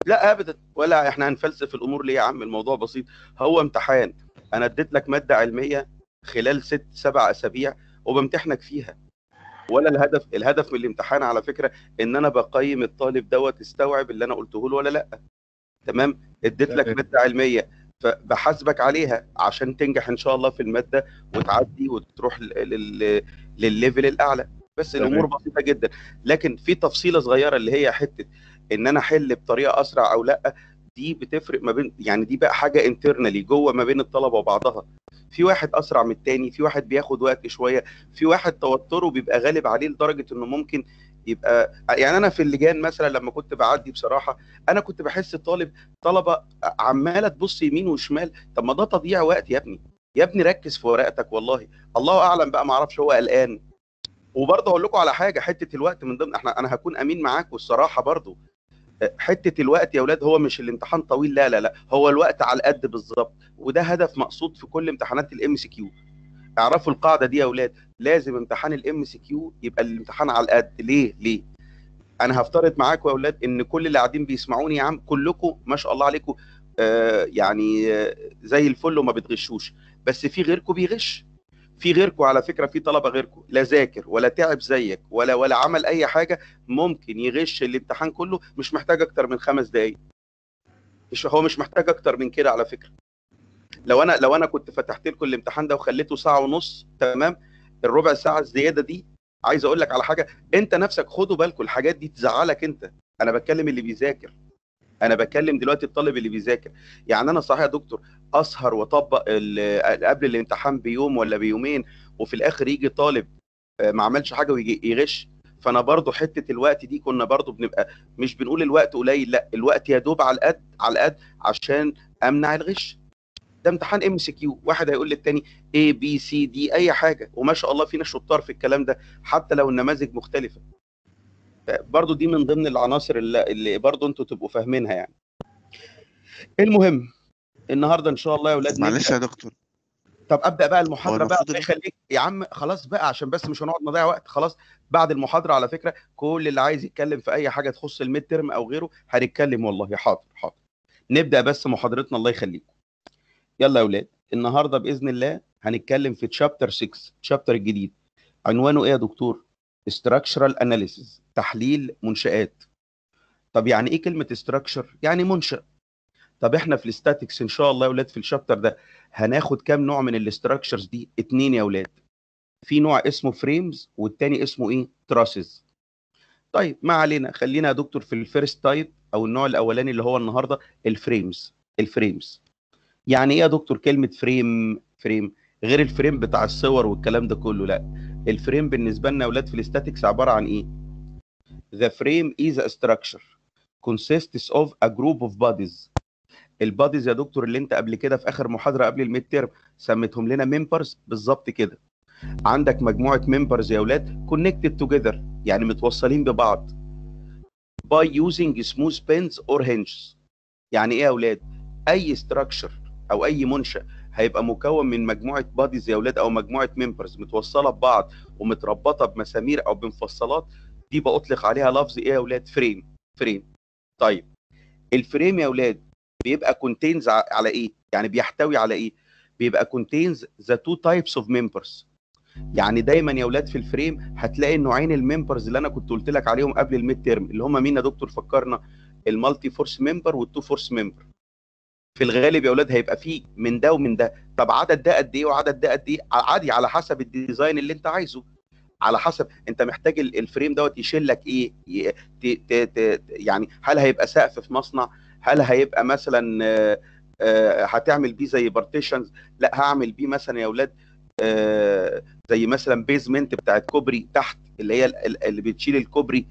لا ابدا ولا احنا هنفلسف الامور ليه يا عم الموضوع بسيط هو امتحان انا اديت لك ماده علميه خلال ست سبع اسابيع وبمتحنك فيها ولا الهدف الهدف من الامتحان على فكره ان انا بقيم الطالب دوت استوعب اللي انا قلته له ولا لا تمام اديت لك ماده علميه فبحاسبك عليها عشان تنجح ان شاء الله في الماده وتعدي وتروح للليفل الاعلى بس الامور بسيطه جدا لكن في تفصيله صغيره اللي هي حته ان انا احل بطريقه اسرع او لا دي بتفرق ما بين يعني دي بقى حاجه انترنالي جوه ما بين الطلبه وبعضها في واحد اسرع من التاني في واحد بياخد وقت شويه في واحد توتره بيبقى غالب عليه لدرجه انه ممكن يبقى يعني انا في اللجان مثلا لما كنت بعدي بصراحه انا كنت بحس الطالب طلبه عماله تبص يمين وشمال طب ما ده تضييع وقت يا ابني يا ابني ركز في ورقتك والله الله اعلم بقى ما اعرفش هو قلقان وبرضه اقول لكم على حاجه حته الوقت من ضمن احنا انا هكون امين معاكم الصراحه برضه حته الوقت يا اولاد هو مش الامتحان طويل لا لا لا هو الوقت على القد بالظبط وده هدف مقصود في كل امتحانات الام سي كيو اعرفوا القاعده دي يا اولاد لازم امتحان الام سي كيو يبقى الامتحان على القد ليه ليه انا هفترض معاكم يا اولاد ان كل اللي قاعدين بيسمعوني يا عم كلكم ما شاء الله عليكم آه يعني آه زي الفل وما بتغشوش بس في غيركم بيغش في غيركم على فكره في طلبه غيركم لا ذاكر ولا تعب زيك ولا ولا عمل اي حاجه ممكن يغش الامتحان كله مش محتاج اكتر من خمس دقائق مش هو مش محتاج اكتر من كده على فكره لو انا لو انا كنت فتحت لكم الامتحان ده وخليته ساعه ونص تمام الربع ساعه الزياده دي عايز اقول لك على حاجه انت نفسك خدوا بالكم الحاجات دي تزعلك انت انا بتكلم اللي بيذاكر انا بكلم دلوقتي الطالب اللي بيذاكر يعني انا صحيح يا دكتور اسهر واطبق قبل الامتحان بيوم ولا بيومين وفي الاخر يجي طالب ما عملش حاجه ويجي يغش فانا برضو حته الوقت دي كنا برضو بنبقى مش بنقول الوقت قليل لا الوقت يا دوب على القد على القد عشان امنع الغش ده امتحان ام سي كيو واحد هيقول للتاني اي بي سي دي اي حاجه وما شاء الله في ناس شطار في الكلام ده حتى لو النماذج مختلفه برضو دي من ضمن العناصر اللي, اللي برضو انتوا تبقوا فاهمينها يعني المهم النهارده ان شاء الله يا اولاد معلش يا دكتور طب ابدا بقى المحاضره بقى الله يخليك يا عم خلاص بقى عشان بس مش هنقعد نضيع وقت خلاص بعد المحاضره على فكره كل اللي عايز يتكلم في اي حاجه تخص الميد ترم او غيره هنتكلم والله حاضر حاضر نبدا بس محاضرتنا الله يخليكم يلا يا اولاد النهارده باذن الله هنتكلم في تشابتر 6 تشابتر الجديد عنوانه ايه يا دكتور structural analysis تحليل منشآت طب يعني ايه كلمه structure يعني منشأ طب احنا في الاستاتيكس ان شاء الله يا اولاد في الشابتر ده هناخد كام نوع من الاستراكشرز دي اتنين يا اولاد في نوع اسمه فريمز والتاني اسمه ايه تراسز طيب ما علينا خلينا يا دكتور في الفيرست تايب او النوع الاولاني اللي هو النهارده الفريمز الفريمز يعني ايه يا دكتور كلمه فريم فريم غير الفريم بتاع الصور والكلام ده كله لا الفريم بالنسبه لنا يا اولاد في الاستاتيكس عباره عن ايه the frame is a structure consists of a group of bodies الباديز يا دكتور اللي انت قبل كده في اخر محاضره قبل الميد تيرم سميتهم لنا ممبرز بالظبط كده عندك مجموعه ممبرز يا اولاد كونكتد توجذر يعني متوصلين ببعض by using smooth pins or hinges يعني ايه يا اولاد اي structure او اي منشا هيبقى مكون من مجموعه باديز يا اولاد او مجموعه ممبرز متوصله ببعض ومتربطه بمسامير او بمفصلات دي بأطلق عليها لفظ ايه يا اولاد فريم فريم طيب الفريم يا اولاد بيبقى كونتينز على ايه يعني بيحتوي على ايه بيبقى كونتينز ذا تو تايبس اوف ممبرز يعني دايما يا اولاد في الفريم هتلاقي النوعين الممبرز اللي انا كنت قلت لك عليهم قبل الميد تيرم اللي هم مين يا دكتور فكرنا المالتي فورس ممبر والتو فورس ممبر في الغالب يا اولاد هيبقى فيه من ده ومن ده طب عدد ده قد ايه وعدد ده قد ايه عادي على حسب الديزاين اللي انت عايزه على حسب انت محتاج الفريم دوت يشيل لك ايه ت ت ت يعني هل هيبقى سقف في مصنع هل هيبقى مثلا آه آه هتعمل بيه زي بارتيشنز لا هعمل بيه مثلا يا اولاد آه زي مثلا بيزمنت بتاعت كوبري تحت اللي هي اللي بتشيل الكوبري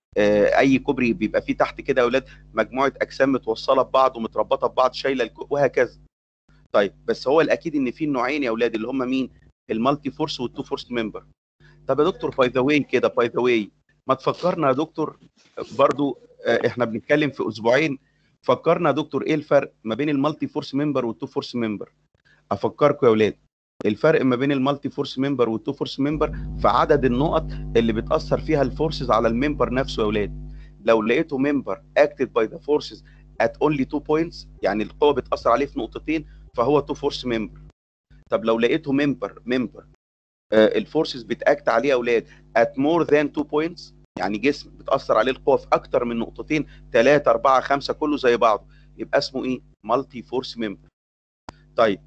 اي كوبري بيبقى فيه تحت كده يا اولاد مجموعه اجسام متوصله ببعض ومتربطه ببعض شايله وهكذا طيب بس هو الاكيد ان في نوعين يا اولاد اللي هم مين المالتي فورس والتو فورس ممبر طب يا دكتور باي ذا واي كده باي ذا واي ما تفكرنا يا دكتور برضو احنا بنتكلم في اسبوعين فكرنا يا دكتور ايه الفرق ما بين المالتي فورس ممبر والتو فورس ممبر افكركم يا اولاد الفرق ما بين المالتي فورس ممبر والتو فورس ممبر في عدد النقط اللي بتاثر فيها الفورسز على الممبر نفسه يا اولاد لو لقيته ممبر اكتد باي ذا فورسز ات اونلي 2 بوينتس يعني القوه بتاثر عليه في نقطتين فهو تو فورس ممبر طب لو لقيته ممبر ممبر الفورسز بتاكت عليه اولاد ات مور ذان 2 بوينتس يعني جسم بتاثر عليه القوه في اكتر من نقطتين 3 4 5 كله زي بعضه يبقى اسمه ايه مالتي فورس ممبر طيب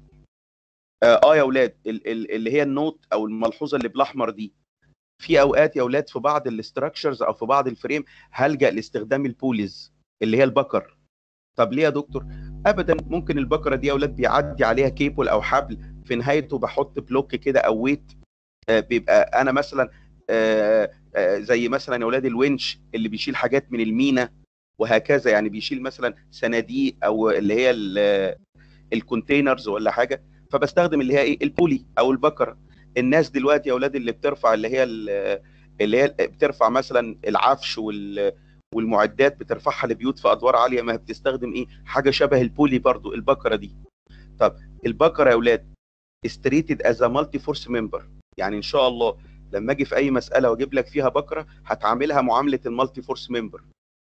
اه, آه يا اولاد اللي هي النوت او الملحوظه اللي بالاحمر دي في اوقات يا اولاد في بعض الاستراكشرز او في بعض الفريم هلجا لاستخدام البوليز اللي هي البكر طب ليه يا دكتور ابدا ممكن البكره دي يا اولاد بيعدي عليها كيبل او حبل في نهايته بحط بلوك كده او ويت آه بيبقى انا مثلا آه آه زي مثلا يا اولاد الونش اللي بيشيل حاجات من المينا وهكذا يعني بيشيل مثلا صناديق او اللي هي الكونتينرز ولا حاجه فبستخدم اللي هي ايه البولي او البكره الناس دلوقتي يا اولاد اللي بترفع اللي هي اللي هي بترفع مثلا العفش وال والمعدات بترفعها لبيوت في ادوار عاليه ما بتستخدم ايه حاجه شبه البولي برضو البكره دي طب البكره يا اولاد استريتد از مالتي فورس ممبر يعني ان شاء الله لما اجي في اي مساله واجيب لك فيها بكره هتعاملها معامله المالتي فورس ممبر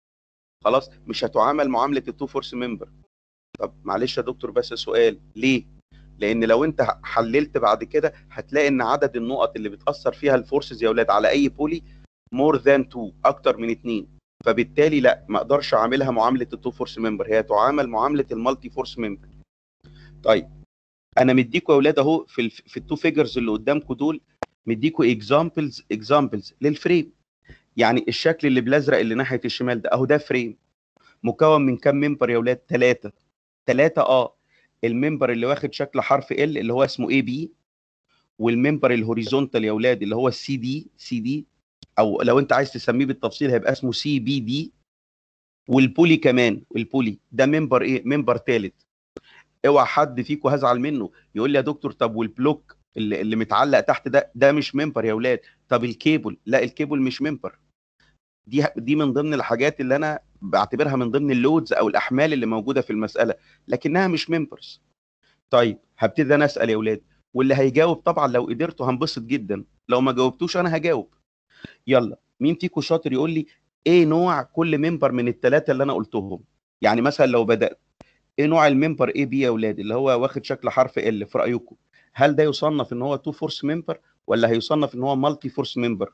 خلاص مش هتعامل معامله التو فورس ممبر طب معلش يا دكتور بس سؤال ليه لان لو انت حللت بعد كده هتلاقي ان عدد النقط اللي بتاثر فيها الفورسز يا اولاد على اي بولي مور ذان 2 اكتر من 2 فبالتالي لا ما اقدرش اعاملها معامله التو فورس ممبر هي تعامل معامله المالتي فورس ممبر طيب انا مديكوا يا اولاد اهو في ال في التو فيجرز اللي قدامكم دول مديكوا اكزامبلز اكزامبلز للفريم يعني الشكل اللي بالازرق اللي ناحيه الشمال ده اهو ده فريم مكون من كام ممبر يا اولاد ثلاثه ثلاثه اه الممبر اللي واخد شكل حرف ال اللي هو اسمه اي بي والممبر الهوريزونتال يا اولاد اللي هو السي دي سي دي او لو انت عايز تسميه بالتفصيل هيبقى اسمه سي بي دي والبولي كمان البولي ده ممبر ايه ممبر ثالث اوعى حد فيكم هزعل منه يقول لي يا دكتور طب والبلوك اللي, اللي متعلق تحت ده ده مش ممبر يا اولاد طب الكيبل لا الكيبل مش ممبر دي دي من ضمن الحاجات اللي انا بعتبرها من ضمن اللودز او الاحمال اللي موجوده في المساله لكنها مش ممبرز طيب هبتدي انا اسال يا اولاد واللي هيجاوب طبعا لو قدرتوا هنبسط جدا لو ما جاوبتوش انا هجاوب يلا مين فيكم شاطر يقول لي ايه نوع كل ممبر من الثلاثه اللي انا قلتهم يعني مثلا لو بدات ايه نوع الممبر اي بي يا اولاد اللي هو واخد شكل حرف ال في رايكم هل ده يصنف ان هو تو فورس ممبر ولا هيصنف ان هو مالتي فورس ممبر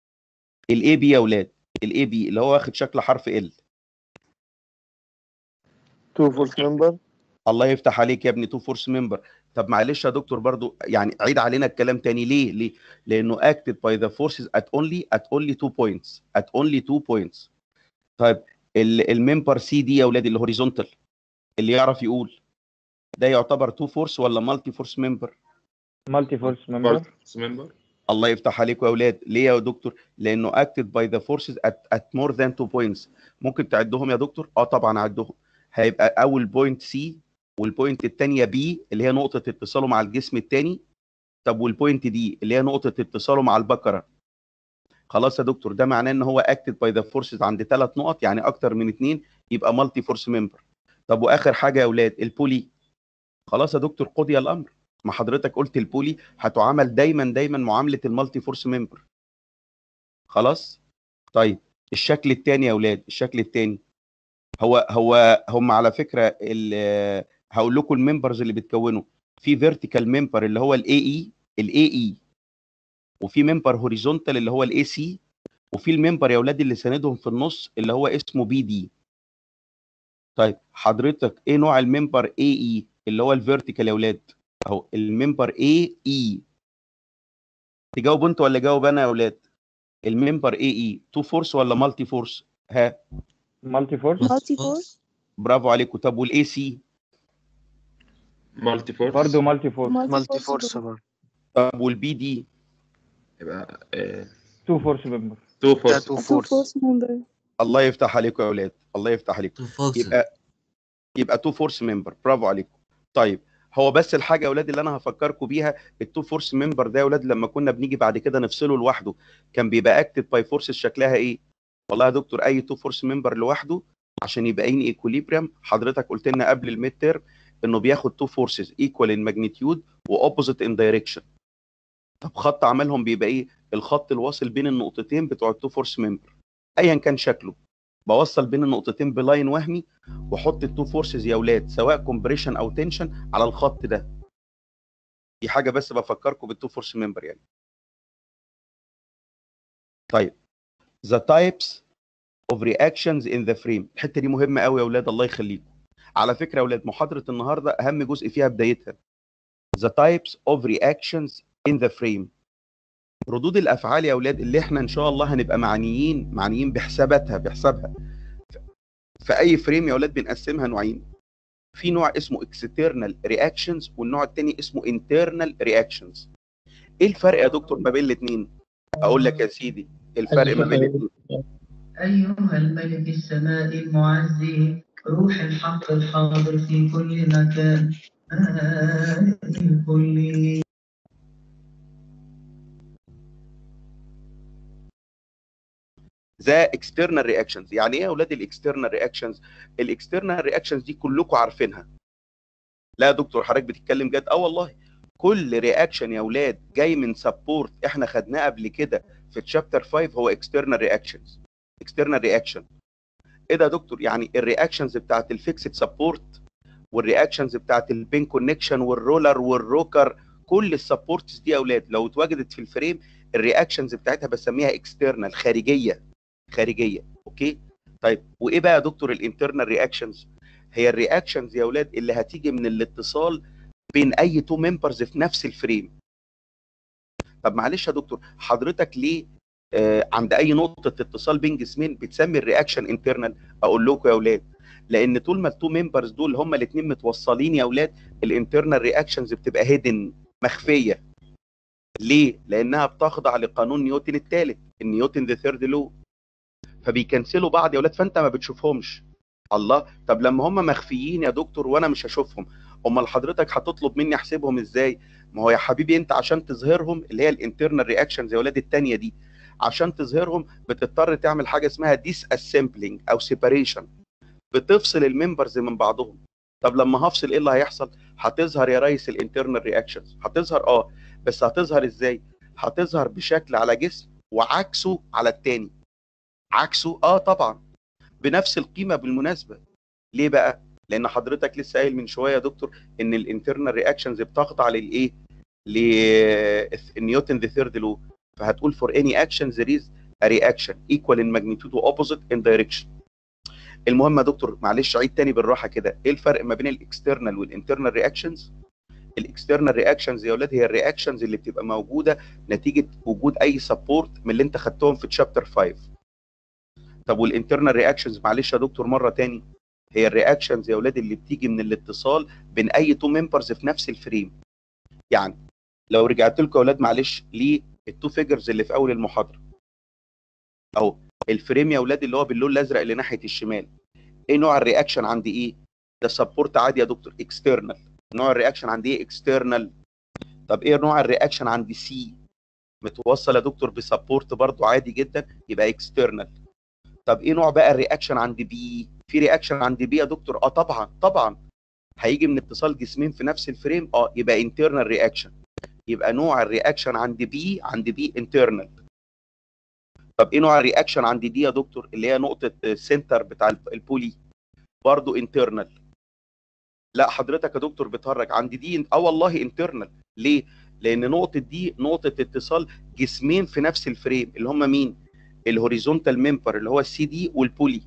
الاي بي يا اولاد الاي بي اللي هو واخد شكل حرف ال تو فورس ممبر الله يفتح عليك يا ابني تو فورس ممبر طب معلش يا دكتور برضو يعني عيد علينا الكلام تاني ليه ليه لانه acted by the forces at only at only two points at only two points طيب الممبر سي دي يا اولاد الهوريزونتال اللي يعرف يقول ده يعتبر تو فورس ولا مالتي فورس ممبر مالتي فورس ممبر ممبر الله يفتح عليكم يا اولاد ليه يا دكتور لانه acted by the forces at, at more than two points ممكن تعدهم يا دكتور اه طبعا اعدهم هيبقى اول بوينت سي والبوينت الثانيه بي اللي هي نقطه اتصاله مع الجسم الثاني طب والبوينت دي اللي هي نقطه اتصاله مع البكره خلاص يا دكتور ده معناه ان هو acted by the forces عند ثلاث نقط يعني اكتر من اثنين يبقى مالتي فورس ممبر طب واخر حاجه يا اولاد البولي خلاص يا دكتور قضي الامر ما حضرتك قلت البولي هتعامل دايما دايما معامله المالتي فورس ممبر خلاص طيب الشكل الثاني يا اولاد الشكل الثاني هو هو هم على فكره هقول لكم الممبرز اللي بتكونوا في فيرتيكال ممبر اللي هو الاي اي الاي اي وفي ممبر هوريزونتال اللي هو الاي سي وفي الممبر يا اولاد اللي ساندهم في النص اللي هو اسمه بي دي طيب حضرتك ايه نوع الممبر اي اي اللي هو الفيرتيكال يا اولاد اهو الممبر اي اي تجاوب انت ولا جاوب انا يا اولاد الممبر اي اي تو فورس ولا مالتي فورس ها مالتي فورس مالتي فورس برافو عليكم طب والاي سي مالتي فورس برضه مالتي فورس مالتي فورس برضه. طب والبي دي يبقى تو فورس ممبر تو ده فورس تو فورس ممبر الله يفتح عليكم يا اولاد الله يفتح عليكم يبقى يبقى تو فورس ممبر برافو عليكم طيب هو بس الحاجه يا اولاد اللي انا هفكركم بيها التو فورس ممبر ده يا اولاد لما كنا بنيجي بعد كده نفصله لوحده كان بيبقى اكتف باي فورسز شكلها ايه والله يا دكتور اي تو فورس ممبر لوحده عشان يبقى ان ايكوليبريم حضرتك قلت لنا قبل الميد تيرم انه بياخد تو فورسز ايكوال ان ماجنتيود واوبوزيت ان دايركشن طب خط عملهم بيبقى ايه الخط الواصل بين النقطتين بتوع التو فورس ممبر ايا كان شكله بوصل بين النقطتين بلاين وهمي واحط التو فورسز يا اولاد سواء كومبريشن او تنشن على الخط ده دي حاجه بس بفكركم بالتو فورس ممبر يعني طيب the types of reactions in the frame الحته دي مهمه قوي يا اولاد الله يخليكم على فكره يا اولاد محاضره النهارده اهم جزء فيها بدايتها the types of reactions in the frame ردود الافعال يا اولاد اللي احنا ان شاء الله هنبقى معنيين معنيين بحساباتها بحسابها في اي فريم يا اولاد بنقسمها نوعين في نوع اسمه external reactions والنوع الثاني اسمه internal reactions ايه الفرق يا دكتور ما بين الاثنين اقول لك يا سيدي الفرق ما بين الاثنين أيها الملك السماء المعزي روح الحق الحاضر في كل مكان مالك الكل ذا اكسترنال رياكشنز يعني ايه يا اولاد الاكسترنال رياكشنز الاكسترنال رياكشنز دي كلكم عارفينها لا يا دكتور حضرتك بتتكلم جد اه والله كل رياكشن يا اولاد جاي من سبورت احنا خدناه قبل كده في تشابتر 5 هو اكسترنال رياكشنز اكسترنال رياكشن ايه ده يا دكتور يعني الرياكشنز بتاعت الفيكسد سبورت والرياكشنز بتاعت البين كونكشن والرولر والروكر كل السبورتس دي يا اولاد لو اتواجدت في الفريم الرياكشنز بتاعتها بسميها اكسترنال خارجيه خارجيه اوكي طيب وايه بقى يا دكتور الانترنال رياكشنز هي الرياكشنز يا اولاد اللي هتيجي من الاتصال بين اي تو ممبرز في نفس الفريم طب معلش يا دكتور حضرتك ليه آه عند اي نقطه اتصال بين جسمين بتسمي الرياكشن انترنال اقول لكم يا اولاد لان طول ما التو ممبرز دول هما الاثنين متوصلين يا اولاد الانترنال رياكشنز بتبقى هيدن مخفيه ليه لانها بتخضع لقانون نيوتن الثالث النيوتن ذا ثيرد لو فبيكنسلوا بعض يا اولاد فانت ما بتشوفهمش الله طب لما هم مخفيين يا دكتور وانا مش هشوفهم امال حضرتك هتطلب مني احسبهم ازاي ما هو يا حبيبي انت عشان تظهرهم اللي هي الانترنال رياكشنز يا ولاد الثانيه دي عشان تظهرهم بتضطر تعمل حاجه اسمها ديس اسمبلينج او سيباريشن بتفصل الممبرز من بعضهم طب لما هفصل ايه اللي هيحصل هتظهر يا ريس الانترنال رياكشنز هتظهر اه بس هتظهر ازاي هتظهر بشكل على جسم وعكسه على التاني عكسه اه طبعا بنفس القيمه بالمناسبه ليه بقى لان حضرتك لسه قايل من شويه يا دكتور ان الانترنال رياكشنز بتخضع للايه لنيوتن ذا ثيرد لو فهتقول for any action there is a reaction equal in magnitude و opposite in direction المهم يا دكتور معلش عيد تاني بالراحه كده ايه الفرق ما بين الاكسترنال والانترنال رياكشنز الاكسترنال رياكشنز يا اولاد هي الرياكشنز اللي بتبقى موجوده نتيجه وجود اي سبورت من اللي انت خدتهم في تشابتر 5 طب والانترنال رياكشنز معلش يا دكتور مره تاني هي الرياكشنز يا اولاد اللي بتيجي من الاتصال بين اي تو ممبرز في نفس الفريم يعني لو رجعت لكم يا اولاد معلش للتو فيجرز اللي في اول المحاضره اهو الفريم يا اولاد اللي هو باللون الازرق اللي ناحيه الشمال ايه نوع الرياكشن عندي ايه ده سبورت عادي يا دكتور اكسترنال نوع الرياكشن عندي ايه اكسترنال طب ايه نوع الرياكشن عندي سي متوصل يا دكتور بسبورت برضو عادي جدا يبقى اكسترنال طب ايه نوع بقى الرياكشن عند بي في رياكشن عند بي يا دكتور اه طبعا طبعا هيجي من اتصال جسمين في نفس الفريم اه يبقى انترنال رياكشن يبقى نوع الرياكشن عند بي عند بي انترنال طب ايه نوع الرياكشن عند دي يا دكتور اللي هي نقطه السنتر بتاع البولي برضو انترنال لا حضرتك يا دكتور بتهرج عند دي اه والله انترنال ليه لان نقطه دي نقطه اتصال جسمين في نفس الفريم اللي هم مين الهوريزونتال ممبر اللي هو السي دي والبولي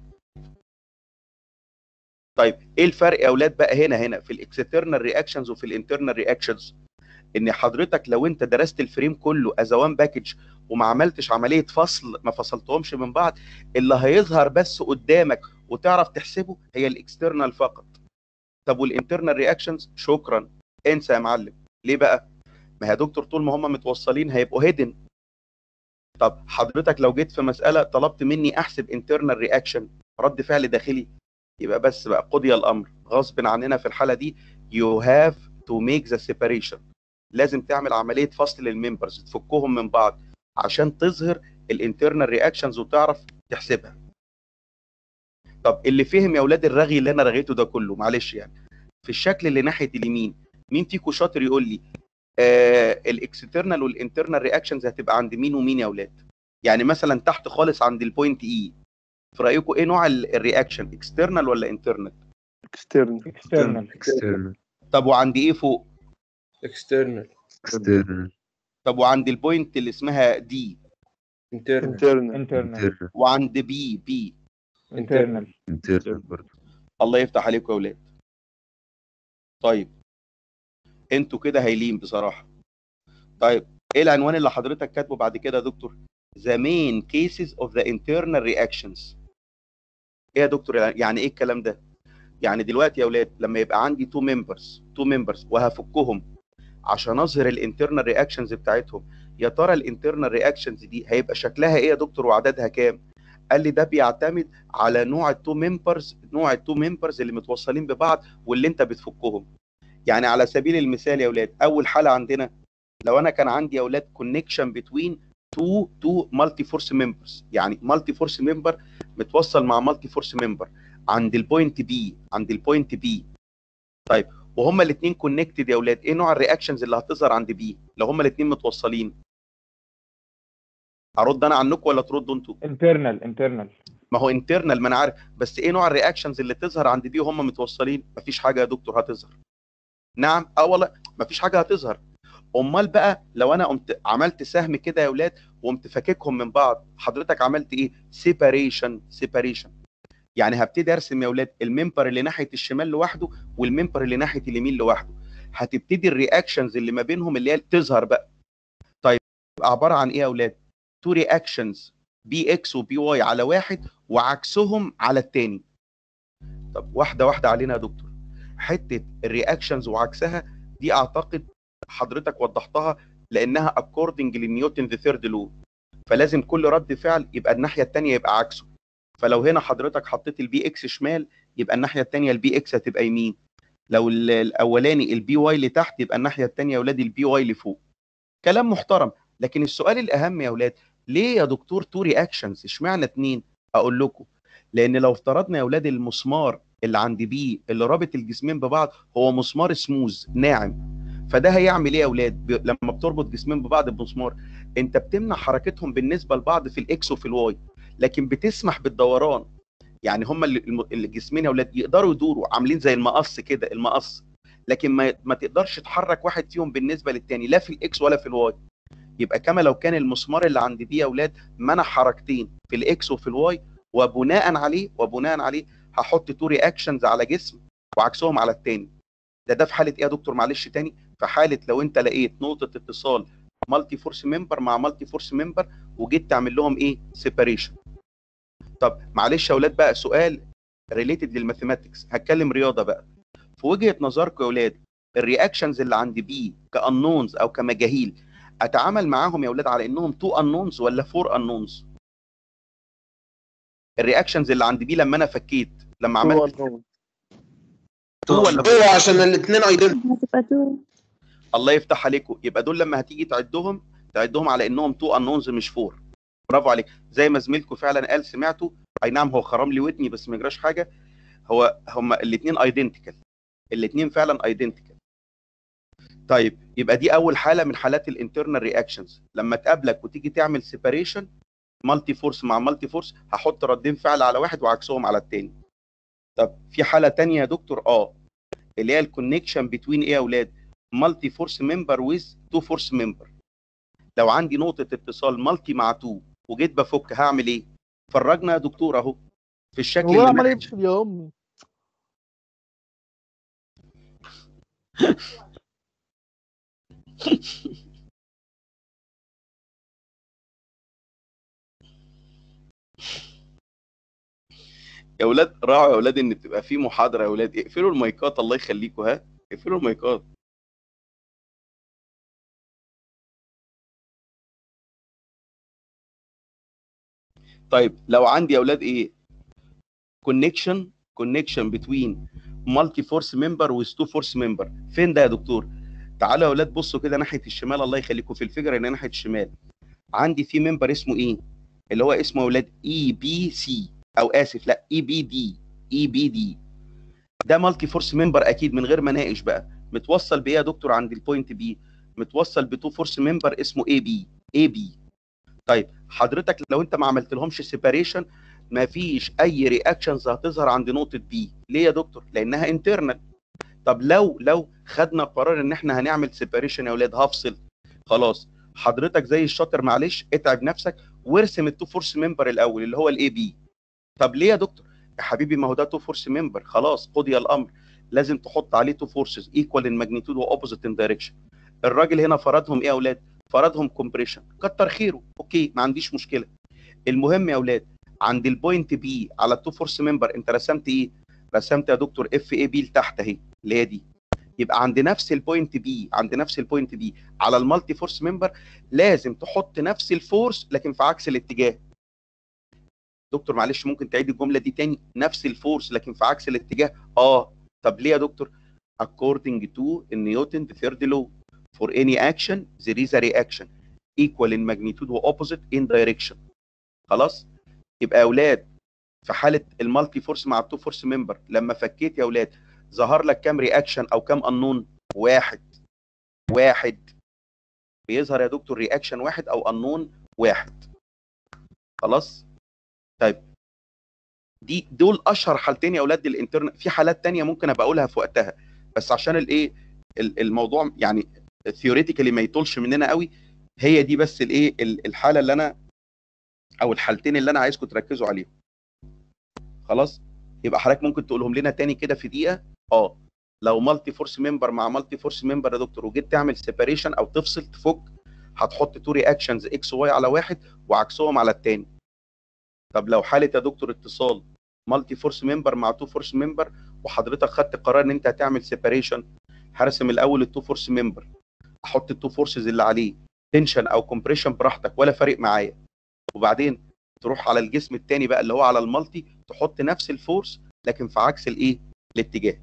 طيب ايه الفرق يا اولاد بقى هنا هنا في الاكسترنال رياكشنز وفي الانترنال رياكشنز ان حضرتك لو انت درست الفريم كله از وان باكج وما عملتش عمليه فصل ما فصلتهمش من بعض اللي هيظهر بس قدامك وتعرف تحسبه هي الاكسترنال فقط طب والانترنال رياكشنز شكرا انسى يا معلم ليه بقى ما يا دكتور طول ما هم متوصلين هيبقوا هيدن طب حضرتك لو جيت في مساله طلبت مني احسب انترنال رياكشن رد فعل داخلي يبقى بس بقى قضي الامر غصب عننا في الحاله دي you have to make the separation لازم تعمل عمليه فصل للممبرز تفكهم من بعض عشان تظهر الانترنال رياكشنز وتعرف تحسبها طب اللي فهم يا اولاد الرغي اللي انا رغيته ده كله معلش يعني في الشكل اللي ناحيه اليمين مين فيكم شاطر يقول لي آه الاكسترنال والانترنال رياكشنز هتبقى عند مين ومين يا اولاد يعني مثلا تحت خالص عند البوينت اي في رايكم ايه نوع الرياكشن اكسترنال ولا انترنال external اكسترنال external طب وعند ايه فوق external external طب وعند البوينت اللي اسمها دي internal internal انترنال internal وعند بي بي انترنال internal برضه الله يفتح عليكم يا اولاد طيب انتوا كده هايلين بصراحه طيب ايه العنوان اللي حضرتك كاتبه بعد كده يا دكتور the main cases of the internal reactions ايه يا دكتور يعني ايه الكلام ده يعني دلوقتي يا اولاد لما يبقى عندي تو ممبرز تو ممبرز وهفكهم عشان اظهر الانترنال رياكشنز بتاعتهم يا ترى الانترنال رياكشنز دي هيبقى شكلها ايه يا دكتور وعددها كام قال لي ده بيعتمد على نوع التو ممبرز نوع التو ممبرز اللي متوصلين ببعض واللي انت بتفكهم يعني على سبيل المثال يا اولاد اول حاله عندنا لو انا كان عندي يا اولاد كونكشن بتوين تو تو مالتي فورس ممبرز يعني مالتي فورس ممبر متوصل مع مالتي فورس ممبر عند البوينت بي عند البوينت بي طيب وهما الاثنين كونكتد يا اولاد ايه نوع الرياكشنز اللي هتظهر عند بي لو هما الاثنين متوصلين ارد انا عنكم ولا تردوا انتوا انترنال انترنال ما هو انترنال ما انا عارف بس ايه نوع الرياكشنز اللي تظهر عند بي وهم متوصلين مفيش حاجه يا دكتور هتظهر نعم اه والله مفيش حاجه هتظهر امال بقى لو انا قمت عملت سهم كده يا اولاد وقمت فاككهم من بعض حضرتك عملت ايه سيباريشن سيباريشن يعني هبتدي ارسم يا اولاد الممبر اللي ناحيه الشمال لوحده والممبر اللي ناحيه اليمين لوحده هتبتدي الرياكشنز اللي ما بينهم اللي هي تظهر بقى طيب يبقى عباره عن ايه يا اولاد تو رياكشنز بي اكس وبي واي على واحد وعكسهم على التاني طب واحده واحده علينا يا دكتور حته الرياكشنز وعكسها دي اعتقد حضرتك وضحتها لانها اكوردنج لنيوتن ذا ثيرد لو فلازم كل رد فعل يبقى الناحيه الثانيه يبقى عكسه فلو هنا حضرتك حطيت البي اكس شمال يبقى الناحيه الثانيه البي اكس هتبقى يمين لو ال- الاولاني البي واي لتحت يبقى الناحيه الثانيه يا اولاد البي واي لفوق كلام محترم لكن السؤال الاهم يا اولاد ليه يا دكتور تو رياكشنز اشمعنى اتنين اقول لكم لان لو افترضنا يا اولاد المسمار اللي عند بي اللي رابط الجسمين ببعض هو مسمار سموز ناعم فده هيعمل ايه يا اولاد ب... لما بتربط جسمين ببعض بمسمار انت بتمنع حركتهم بالنسبه لبعض في الاكس وفي الواي لكن بتسمح بالدوران يعني هما اللي- الم- الجسمين يا اولاد يقدروا يدوروا عاملين زي المقص كده المقص لكن ما ما تقدرش تحرك واحد فيهم بالنسبه للتاني لا في الاكس ولا في الواي يبقى كما لو كان المسمار اللي عند بي يا اولاد منع حركتين في الاكس وفي الواي وبناء عليه وبناء عليه هحط تو رياكشنز على جسم وعكسهم على التاني ده ده في حاله ايه يا دكتور معلش تاني في حاله لو انت لقيت نقطه اتصال مالتي فورس ممبر مع مالتي فورس ممبر وجيت تعمل لهم ايه سيباريشن طب معلش يا اولاد بقى سؤال ريليتد للماثيماتكس هتكلم رياضه بقى في وجهه نظركم يا اولاد الرياكشنز اللي عند بي كانونز او كمجاهيل اتعامل معاهم يا اولاد على انهم تو انونز ولا فور انونز الرياكشنز اللي عند بي لما انا فكيت لما هو عملت الهون تو ولا هو عشان الاثنين ايدنتيكال هتبقى تو الله يفتح عليكم يبقى دول لما هتيجي تعدهم تعدهم على انهم تو انونز مش فور برافو عليك زي ما زميلكم فعلا قال سمعتوا اي نعم هو خرم لي ودني بس ما يجراش حاجه هو هما الاثنين ايدنتيكال الاثنين فعلا ايدنتيكال طيب يبقى دي اول حاله من حالات الانترنال رياكشنز لما تقابلك وتيجي تعمل سيباريشن مالتي فورس مع مالتي فورس هحط ردين فعل على واحد وعكسهم على الثاني طب في حاله تانية يا دكتور اه اللي هي الكونكشن بتوين ايه يا اولاد مالتي فورس ممبر ويز تو فورس ممبر لو عندي نقطه اتصال مالتي مع تو وجيت بفك هعمل ايه فرجنا يا دكتور اهو في الشكل هو اللي عمال ناحية- يفصل يا امي يا اولاد راعوا يا اولاد ان بتبقى في محاضره يا اولاد اقفلوا المايكات الله يخليكم ها اقفلوا المايكات طيب لو عندي يا اولاد ايه كونكشن كونكشن بتوين مالتي فورس ممبر ويز تو فورس ممبر فين ده يا دكتور تعالوا يا اولاد بصوا كده ناحيه الشمال الله يخليكم في الفجر هنا ناحيه الشمال عندي في ممبر اسمه ايه اللي هو اسمه يا اولاد اي بي سي او اسف لا اي بي دي اي بي دي ده مالتي فورس ممبر اكيد من غير ما اناقش بقى متوصل بايه يا دكتور عند البوينت بي متوصل بتو فورس ممبر اسمه اي بي اي بي طيب حضرتك لو انت ما عملت لهمش سيباريشن مفيش اي رياكشنز هتظهر عند نقطه بي ليه يا دكتور لانها انترنال طب لو لو خدنا قرار ان احنا هنعمل سيباريشن يا اولاد هفصل خلاص حضرتك زي الشاطر معلش اتعب نفسك وارسم التو فورس ممبر الاول اللي هو الاي بي طب ليه يا دكتور يا حبيبي ما هو ده تو فورس ممبر خلاص قضي الامر لازم تحط عليه تو فورسز ايكوال ان ماجنتيود واوبوزيت ان دايركشن الراجل هنا فرضهم ايه يا اولاد فرضهم كومبريشن كتر خيره اوكي ما عنديش مشكله المهم يا اولاد عند البوينت بي على التو فورس ممبر انت رسمت ايه رسمت يا دكتور اف اي بي لتحت اهي اللي هي دي يبقى عند نفس البوينت بي عند نفس البوينت بي على المالتي فورس ممبر لازم تحط نفس الفورس لكن في عكس الاتجاه دكتور معلش ممكن تعيد الجمله دي تاني نفس الفورس لكن في عكس الاتجاه اه طب ليه يا دكتور according to نيوتن the third law for any action there is a reaction equal in magnitude و opposite in direction خلاص يبقى يا اولاد في حاله المالتي فورس مع التو فورس ممبر لما فكيت يا اولاد ظهر لك كام رياكشن او كام انون واحد واحد بيظهر يا دكتور رياكشن واحد او انون واحد خلاص طيب دي دول اشهر حالتين يا اولاد الانترن في حالات تانية ممكن ابقى اقولها في وقتها بس عشان الايه ال- الموضوع يعني ثيوريتيكالي ما يطولش مننا قوي هي دي بس الايه ال- الحاله اللي انا او الحالتين اللي انا عايزكم تركزوا عليهم خلاص يبقى حضرتك ممكن تقولهم لنا تاني كده في دقيقه اه لو مالتي فورس ممبر مع مالتي فورس ممبر يا دكتور وجيت تعمل سيباريشن او تفصل تفك هتحط تو رياكشنز اكس واي على واحد وعكسهم على التاني طب لو حاله يا دكتور اتصال مالتي فورس ممبر مع تو فورس ممبر وحضرتك خدت قرار ان انت هتعمل سيباريشن هرسم الاول التو فورس ممبر احط التو فورسز اللي عليه تنشن او كومبريشن براحتك ولا فارق معايا وبعدين تروح على الجسم الثاني بقى اللي هو على المالتي تحط نفس الفورس لكن في عكس الايه الاتجاه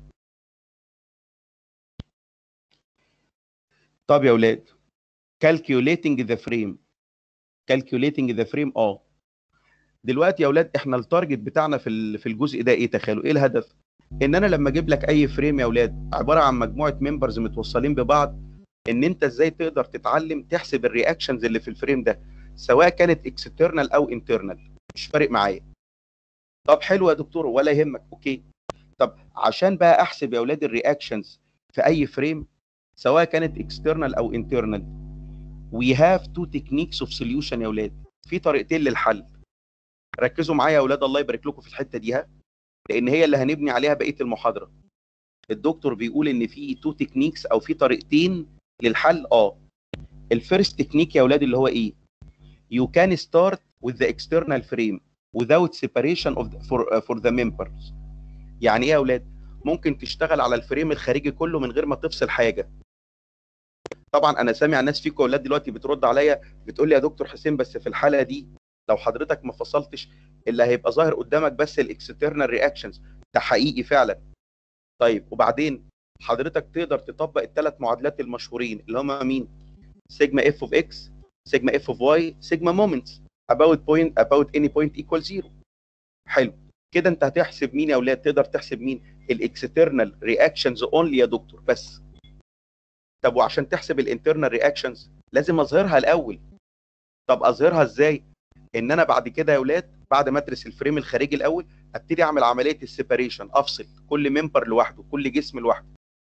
طب يا اولاد calculating the frame calculating the frame اه دلوقتي يا اولاد احنا التارجت بتاعنا في ال- في الجزء ده ايه تخيلوا ايه الهدف ان انا لما اجيب لك اي فريم يا اولاد عباره عن مجموعه ممبرز متوصلين ببعض ان انت ازاي تقدر تتعلم تحسب الرياكشنز اللي في الفريم ده سواء كانت اكسترنال او انترنال مش فارق معايا طب حلو يا دكتور ولا يهمك اوكي طب عشان بقى احسب يا اولاد الرياكشنز في اي فريم سواء كانت اكسترنال او انترنال we have two techniques of solution يا اولاد في طريقتين للحل ركزوا معايا يا اولاد الله يبارك لكم في الحته دي ها لان هي اللي هنبني عليها بقيه المحاضره الدكتور بيقول ان في تو تكنيكس او في طريقتين للحل اه الفيرست تكنيك يا اولاد اللي هو ايه you can start with the external frame without separation of the, for, uh, for the members يعني ايه يا اولاد ممكن تشتغل على الفريم الخارجي كله من غير ما تفصل حاجه طبعا انا سامع ناس فيكم اولاد دلوقتي بترد عليا بتقول لي يا دكتور حسين بس في الحاله دي لو حضرتك ما فصلتش اللي هيبقى ظاهر قدامك بس الاكسترنال رياكشنز ده حقيقي فعلا طيب وبعدين حضرتك تقدر تطبق الثلاث معادلات المشهورين اللي هم مين سيجما اف اوف اكس سيجما اف اوف واي سيجما مومنتس about point about any point equal zero حلو كده انت هتحسب مين يا اولاد تقدر تحسب مين الاكسترنال رياكشنز اونلي يا دكتور بس طب وعشان تحسب الانترنال رياكشنز لازم اظهرها الاول طب اظهرها ازاي ان انا بعد كده يا اولاد بعد ما ادرس الفريم الخارجي الاول ابتدي اعمل عمليه السيباريشن افصل كل ممبر لوحده كل جسم لوحده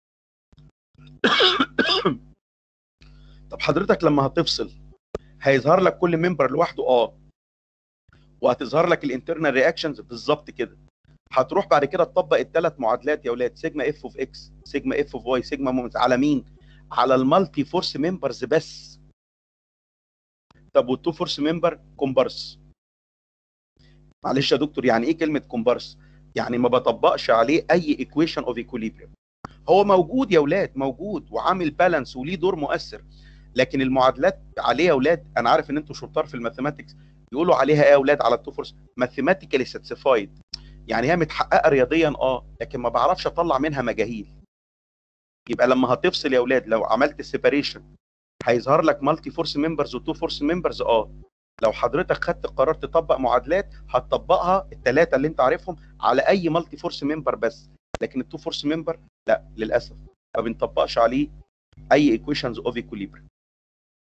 طب حضرتك لما هتفصل هيظهر لك كل ممبر لوحده اه وهتظهر لك الانترنال رياكشنز بالظبط كده هتروح بعد كده تطبق الثلاث معادلات يا اولاد سيجما اف اوف اكس سيجما اف اوف واي سيجما مومنت على مين على المالتي فورس ممبرز بس طب والتو فورس ممبر كومبارس معلش يا دكتور يعني ايه كلمه كومبارس يعني ما بطبقش عليه اي ايكويشن اوف ايكوليبريم هو موجود يا اولاد موجود وعامل بالانس وليه دور مؤثر لكن المعادلات عليه يا اولاد انا عارف ان انتوا شطار في الماثيماتكس بيقولوا عليها ايه يا اولاد على التو فورس ماثيماتيكالي ساتسفايد يعني هي متحققه رياضيا اه لكن ما بعرفش اطلع منها مجاهيل يبقى لما هتفصل يا اولاد لو عملت سيباريشن هيظهر لك مالتي فورس ممبرز وتو فورس ممبرز اه لو حضرتك خدت قرار تطبق معادلات هتطبقها الثلاثه اللي انت عارفهم على اي مالتي فورس ممبر بس لكن التو فورس ممبر لا للاسف ما بنطبقش عليه اي ايكويشنز اوف ايكوليبريم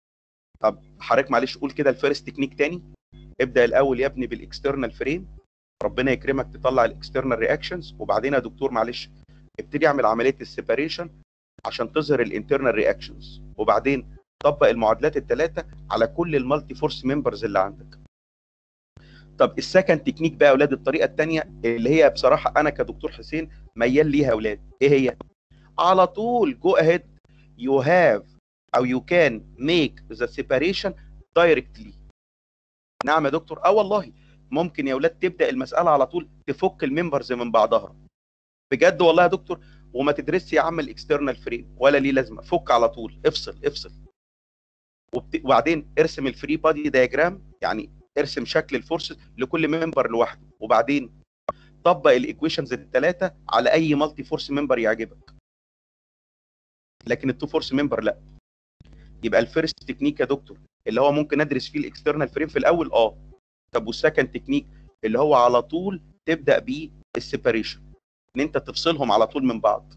طب حضرتك معلش قول كده الفيرست تكنيك تاني ابدا الاول يا ابني بالاكسترنال فريم ربنا يكرمك تطلع الاكسترنال رياكشنز وبعدين يا دكتور معلش ابتدي اعمل عمليه السيباريشن عشان تظهر الانترنال رياكشنز وبعدين طبق المعادلات الثلاثه على كل المالتي فورس ممبرز اللي عندك طب السكند تكنيك بقى يا اولاد الطريقه الثانيه اللي هي بصراحه انا كدكتور حسين ميال ليها يا اولاد ايه هي على طول جو اهيد يو هاف او يو كان ميك ذا سيباريشن دايركتلي نعم يا دكتور اه والله ممكن يا اولاد تبدا المساله على طول تفك الممبرز من بعضها بجد والله يا دكتور وما تدرسش يا عم الاكسترنال فريم ولا ليه لازمه فك على طول افصل افصل وبت... وبعدين ارسم الفري بادي دايجرام يعني ارسم شكل الفورسز لكل ممبر لوحده وبعدين طبق الايكويشنز الثلاثه على اي مالتي فورس ممبر يعجبك لكن التو فورس ممبر لا يبقى الفيرست تكنيك يا دكتور اللي هو ممكن ادرس فيه الاكسترنال فريم في الاول اه طب والسكند تكنيك اللي هو على طول تبدا بيه السيباريشن ان انت تفصلهم على طول من بعض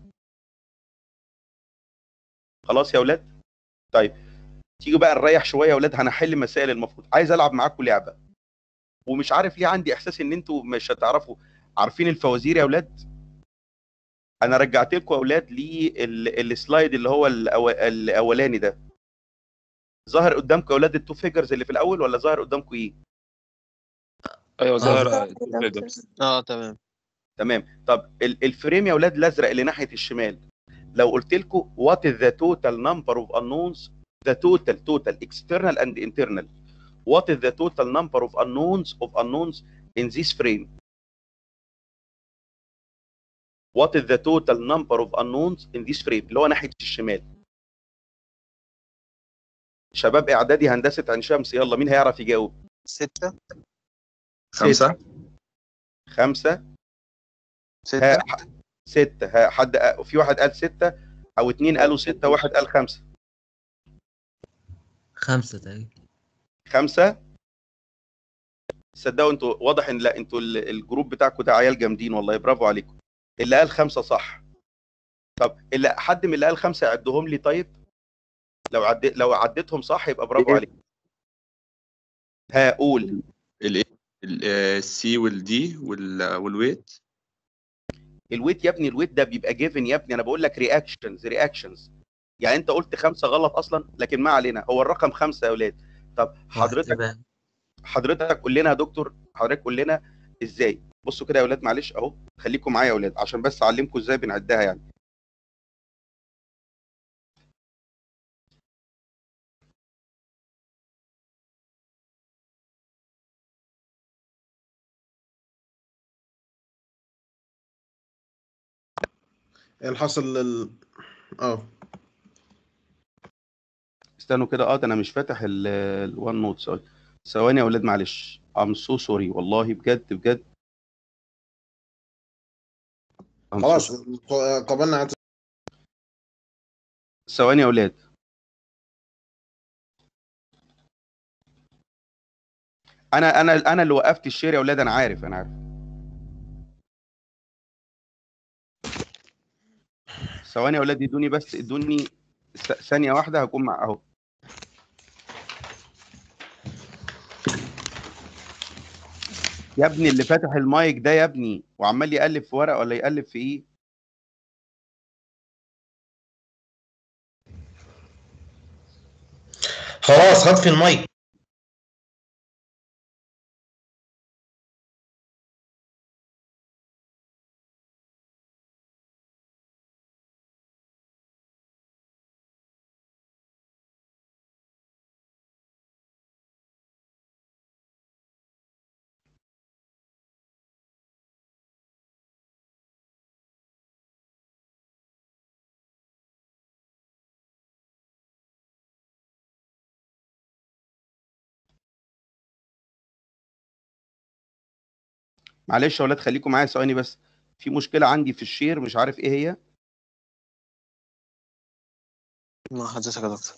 خلاص يا اولاد طيب تيجوا بقى نريح شويه يا اولاد هنحل مسائل المفروض عايز العب معاكم لعبه ومش عارف ليه عندي احساس ان انتوا مش هتعرفوا عارفين الفوازير يا اولاد انا رجعت لكم يا اولاد للسلايد اللي هو الأو... الاولاني ده ظاهر قدامكم يا اولاد التو فيجرز اللي في الاول ولا ظاهر قدامكم ايه ايوه ظهر ظهر two يا figures. اه تمام تمام طب ال- الفريم يا اولاد الازرق اللي ناحيه الشمال لو قلت لكم what is the total number of unknowns the total total external and internal what is the total number of unknowns of unknowns in this frame what is the total number of unknowns in this frame اللي هو ناحيه الشمال شباب اعدادي هندسه عين شمس يلا مين هيعرف يجاوب ستة خمسة خمسة ستة ها ح- ستة ها حد في واحد قال ستة أو اتنين قالوا ستة واحد قال خمسة خمسة تقريبا خمسة صدقوا انتوا واضح ان لا انتوا ال- الجروب بتاعكم ده عيال جامدين والله برافو عليكم اللي قال خمسة صح طب اللي حد من اللي قال خمسة يعدهم لي طيب لو عدي لو عديتهم صح يبقى برافو إيه؟ عليك ها قول الايه السي والدي والويت الويت يا ابني الويت ده بيبقى جيفن يا ابني انا بقول لك رياكشنز رياكشنز يعني انت قلت خمسة غلط اصلا لكن ما علينا هو الرقم خمسة يا اولاد طب حضرتك واحتمال. حضرتك قول لنا يا دكتور حضرتك قول لنا ازاي بصوا كده يا اولاد معلش اهو خليكم معايا يا اولاد عشان بس اعلمكم ازاي بنعدها يعني الحصل لل اه استنوا كده اه ده انا مش فاتح الوان نوت ثواني يا اولاد معلش ام سو سوري والله بجد بجد I'm so خلاص sorry. قبلنا عن ثواني يا اولاد انا انا انا اللي وقفت الشير يا اولاد انا عارف انا عارف ثواني يا اولاد ادوني بس ادوني ث- ثانيه واحده هكون مع اهو يا ابني اللي فاتح المايك ده يا ابني وعمال يقلب في ورق ولا يقلب في ايه خلاص هطفي المايك معلش يا اولاد خليكم معايا ثواني بس في مشكله عندي في الشير مش عارف ايه هي مع حضرتك يا دكتور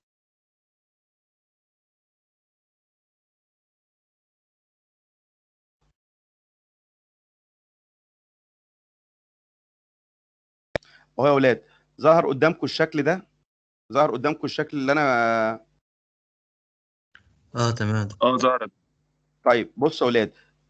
اهو يا اولاد ظهر قدامكم الشكل ده ظهر قدامكم الشكل اللي انا اه تمام اه ظهرت طيب بصوا يا اولاد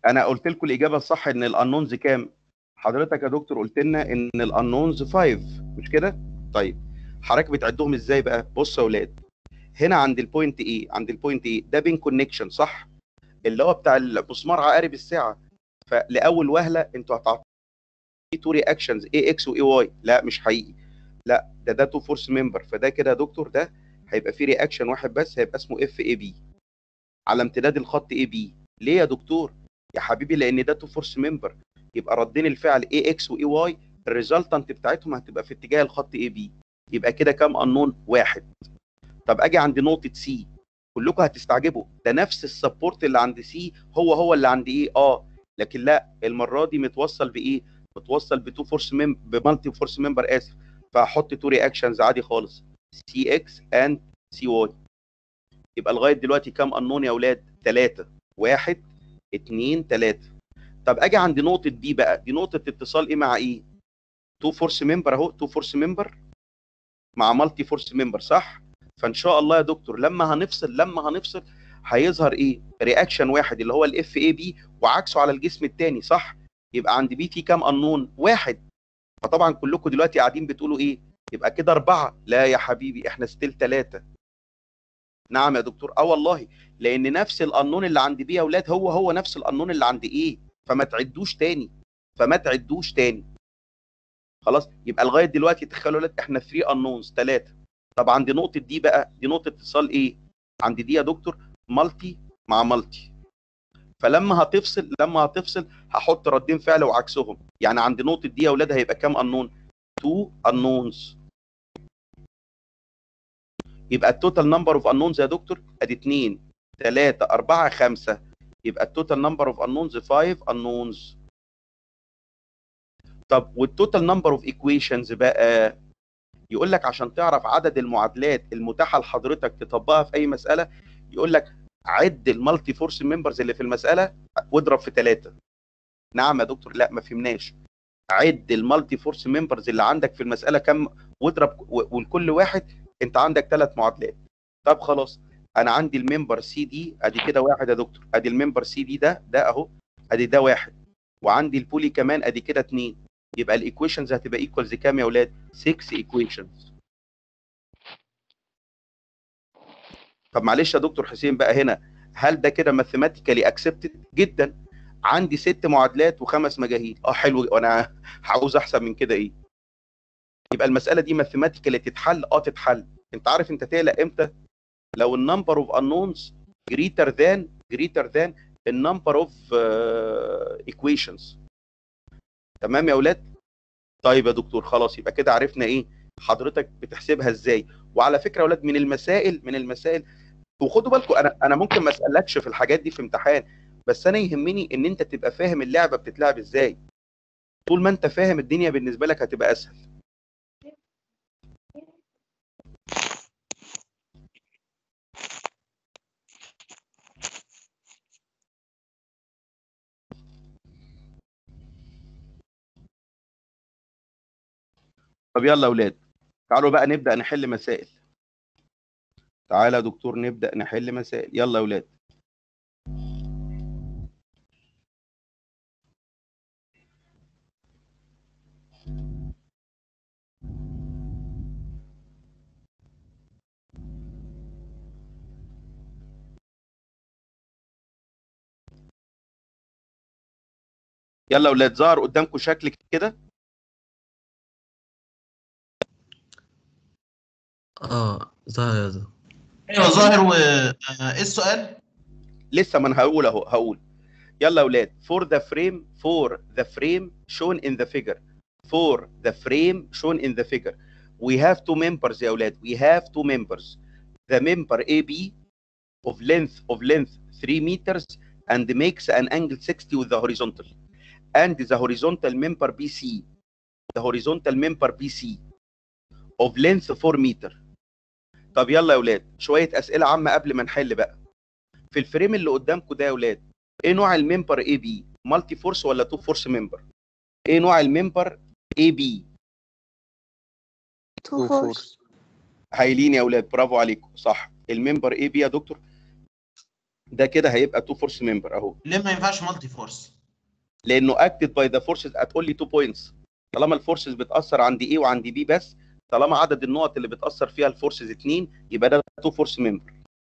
انا قلت لكم الاجابه الصح ان الانونز كام حضرتك يا دكتور قلت لنا ان الانونز 5 مش كده طيب حضرتك بتعدهم ازاي بقى بص يا اولاد هنا عند البوينت ايه عند البوينت ايه ده بين كونكشن صح اللي هو بتاع المسمار عقارب الساعه فلاول وهله انتوا هتعطوا تو رياكشنز اي اكس واي واي لا مش حقيقي لا ده ده تو فورس ممبر فده كده يا دكتور ده هيبقى فيه رياكشن واحد بس هيبقى اسمه اف اي بي على امتداد الخط اي بي ليه يا دكتور يا حبيبي لان ده تو فورس ممبر يبقى ردين الفعل اي اكس واي واي الريزلتنت بتاعتهم هتبقى في اتجاه الخط اي بي يبقى كده كام انون واحد طب اجي عند نقطه سي كلكم هتستعجبوا ده نفس السبورت اللي عند سي هو هو اللي عند ايه اه لكن لا المره دي متوصل بايه متوصل بتو فورس مم بمالتي فورس ممبر اسف فهحط تو رياكشنز عادي خالص سي اكس اند سي واي يبقى لغايه دلوقتي كام انون يا اولاد ثلاثه واحد اتنين تلاته طب اجي عند نقطه دي بقى دي نقطه اتصال ايه مع ايه تو فورس ممبر اهو تو فورس ممبر مع مالتي فورس ممبر صح فان شاء الله يا دكتور لما هنفصل لما هنفصل هيظهر ايه رياكشن واحد اللي هو الاف اي بي وعكسه على الجسم الثاني صح يبقى عند بي في كام انون واحد فطبعا كلكم دلوقتي قاعدين بتقولوا ايه يبقى كده اربعه لا يا حبيبي احنا ستيل ثلاثه نعم يا دكتور اه والله لان نفس القانون اللي عند بي يا اولاد هو هو نفس القانون اللي عند ايه فما تعدوش تاني فما تعدوش تاني خلاص يبقى لغايه دلوقتي تخيلوا لك احنا 3 انونز ثلاثه طب عند نقطه دي بقى دي نقطه اتصال ايه عند دي يا دكتور مالتي مع مالتي فلما هتفصل لما هتفصل هحط ردين فعل وعكسهم يعني عند نقطه دي يا اولاد هيبقى كام انون 2 انونز يبقى التوتال نمبر اوف انونز يا دكتور ادي 2 3 4 5 يبقى التوتال نمبر اوف انونز 5 انونز طب والتوتال نمبر اوف ايكويشنز بقى يقول لك عشان تعرف عدد المعادلات المتاحه لحضرتك تطبقها في اي مساله يقول لك عد المالتي فورس ممبرز اللي في المساله واضرب في ثلاثه نعم يا دكتور لا ما فهمناش عد المالتي فورس ممبرز اللي عندك في المساله كم واضرب ولكل واحد انت عندك ثلاث معادلات طب خلاص انا عندي الممبر سي دي ادي كده واحد يا دكتور ادي الممبر سي دي ده ده اهو ادي ده واحد وعندي البولي كمان ادي كده اتنين يبقى الايكويشنز هتبقى ايكوالز كام يا اولاد 6 ايكويشنز طب معلش يا دكتور حسين بقى هنا هل ده كده ماثيماتيكالي اكسبتد جدا عندي ست معادلات وخمس مجاهيل اه حلو وانا عاوز احسن من كده ايه يبقى المساله دي ماثيماتيكالي تتحل اه تتحل انت عارف انت تقلق امتى لو النمبر اوف انونز greater than greater than النمبر اوف ايكويشنز تمام يا اولاد طيب يا دكتور خلاص يبقى كده عرفنا ايه حضرتك بتحسبها ازاي وعلى فكره يا اولاد من المسائل من المسائل وخدوا بالكم انا انا ممكن ما اسالكش في الحاجات دي في امتحان بس انا يهمني ان انت تبقى فاهم اللعبه بتتلعب ازاي طول ما انت فاهم الدنيا بالنسبه لك هتبقى اسهل طب يلا يا اولاد تعالوا بقى نبدا نحل مسائل تعالى يا دكتور نبدا نحل مسائل يلا يا اولاد يلا يا اولاد ظهر قدامكم شكل كده اه ظاهر يا ده ايوه ظاهر و آه، ايه السؤال؟ لسه ما انا هقول اهو هقول يلا يا اولاد for the frame for the frame shown in the figure for the frame shown in the figure we have two members يا اولاد we have two members the member AB of length of length 3 meters and makes an angle 60 with the horizontal and the horizontal member BC the horizontal member BC of length 4 meter طب يلا يا اولاد شويه اسئله عامه قبل ما نحل بقى في الفريم اللي قدامكم ده يا اولاد ايه نوع الممبر اي بي مالتي فورس ولا تو فورس ممبر ايه نوع الممبر اي بي تو فورس هايلين يا اولاد برافو عليكم صح الممبر اي بي يا دكتور ده كده هيبقى تو فورس ممبر اهو ليه ما ينفعش مالتي فورس لانه اكتد باي ذا فورسز ات اونلي تو بوينتس طالما الفورسز بتاثر عند اي وعند بي بس طالما عدد النقط اللي بتاثر فيها الفورسز اتنين يبقى ده تو فورس ممبر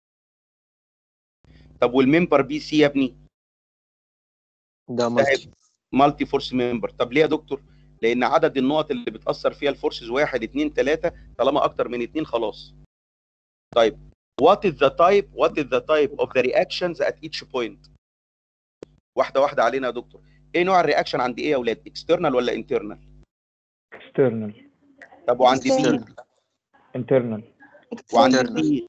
طب والممبر بي سي يا ابني ده مالتي مالتي فورس ممبر طب ليه يا دكتور لان عدد النقط اللي بتاثر فيها الفورسز واحد اتنين تلاته طالما اكتر من اتنين خلاص طيب what is the type what is the type of the reactions at each point واحده واحده علينا يا دكتور ايه نوع الرياكشن عند ايه يا اولاد اكسترنال ولا انترنال external طب وعند بي External. internal وعند Internal. سي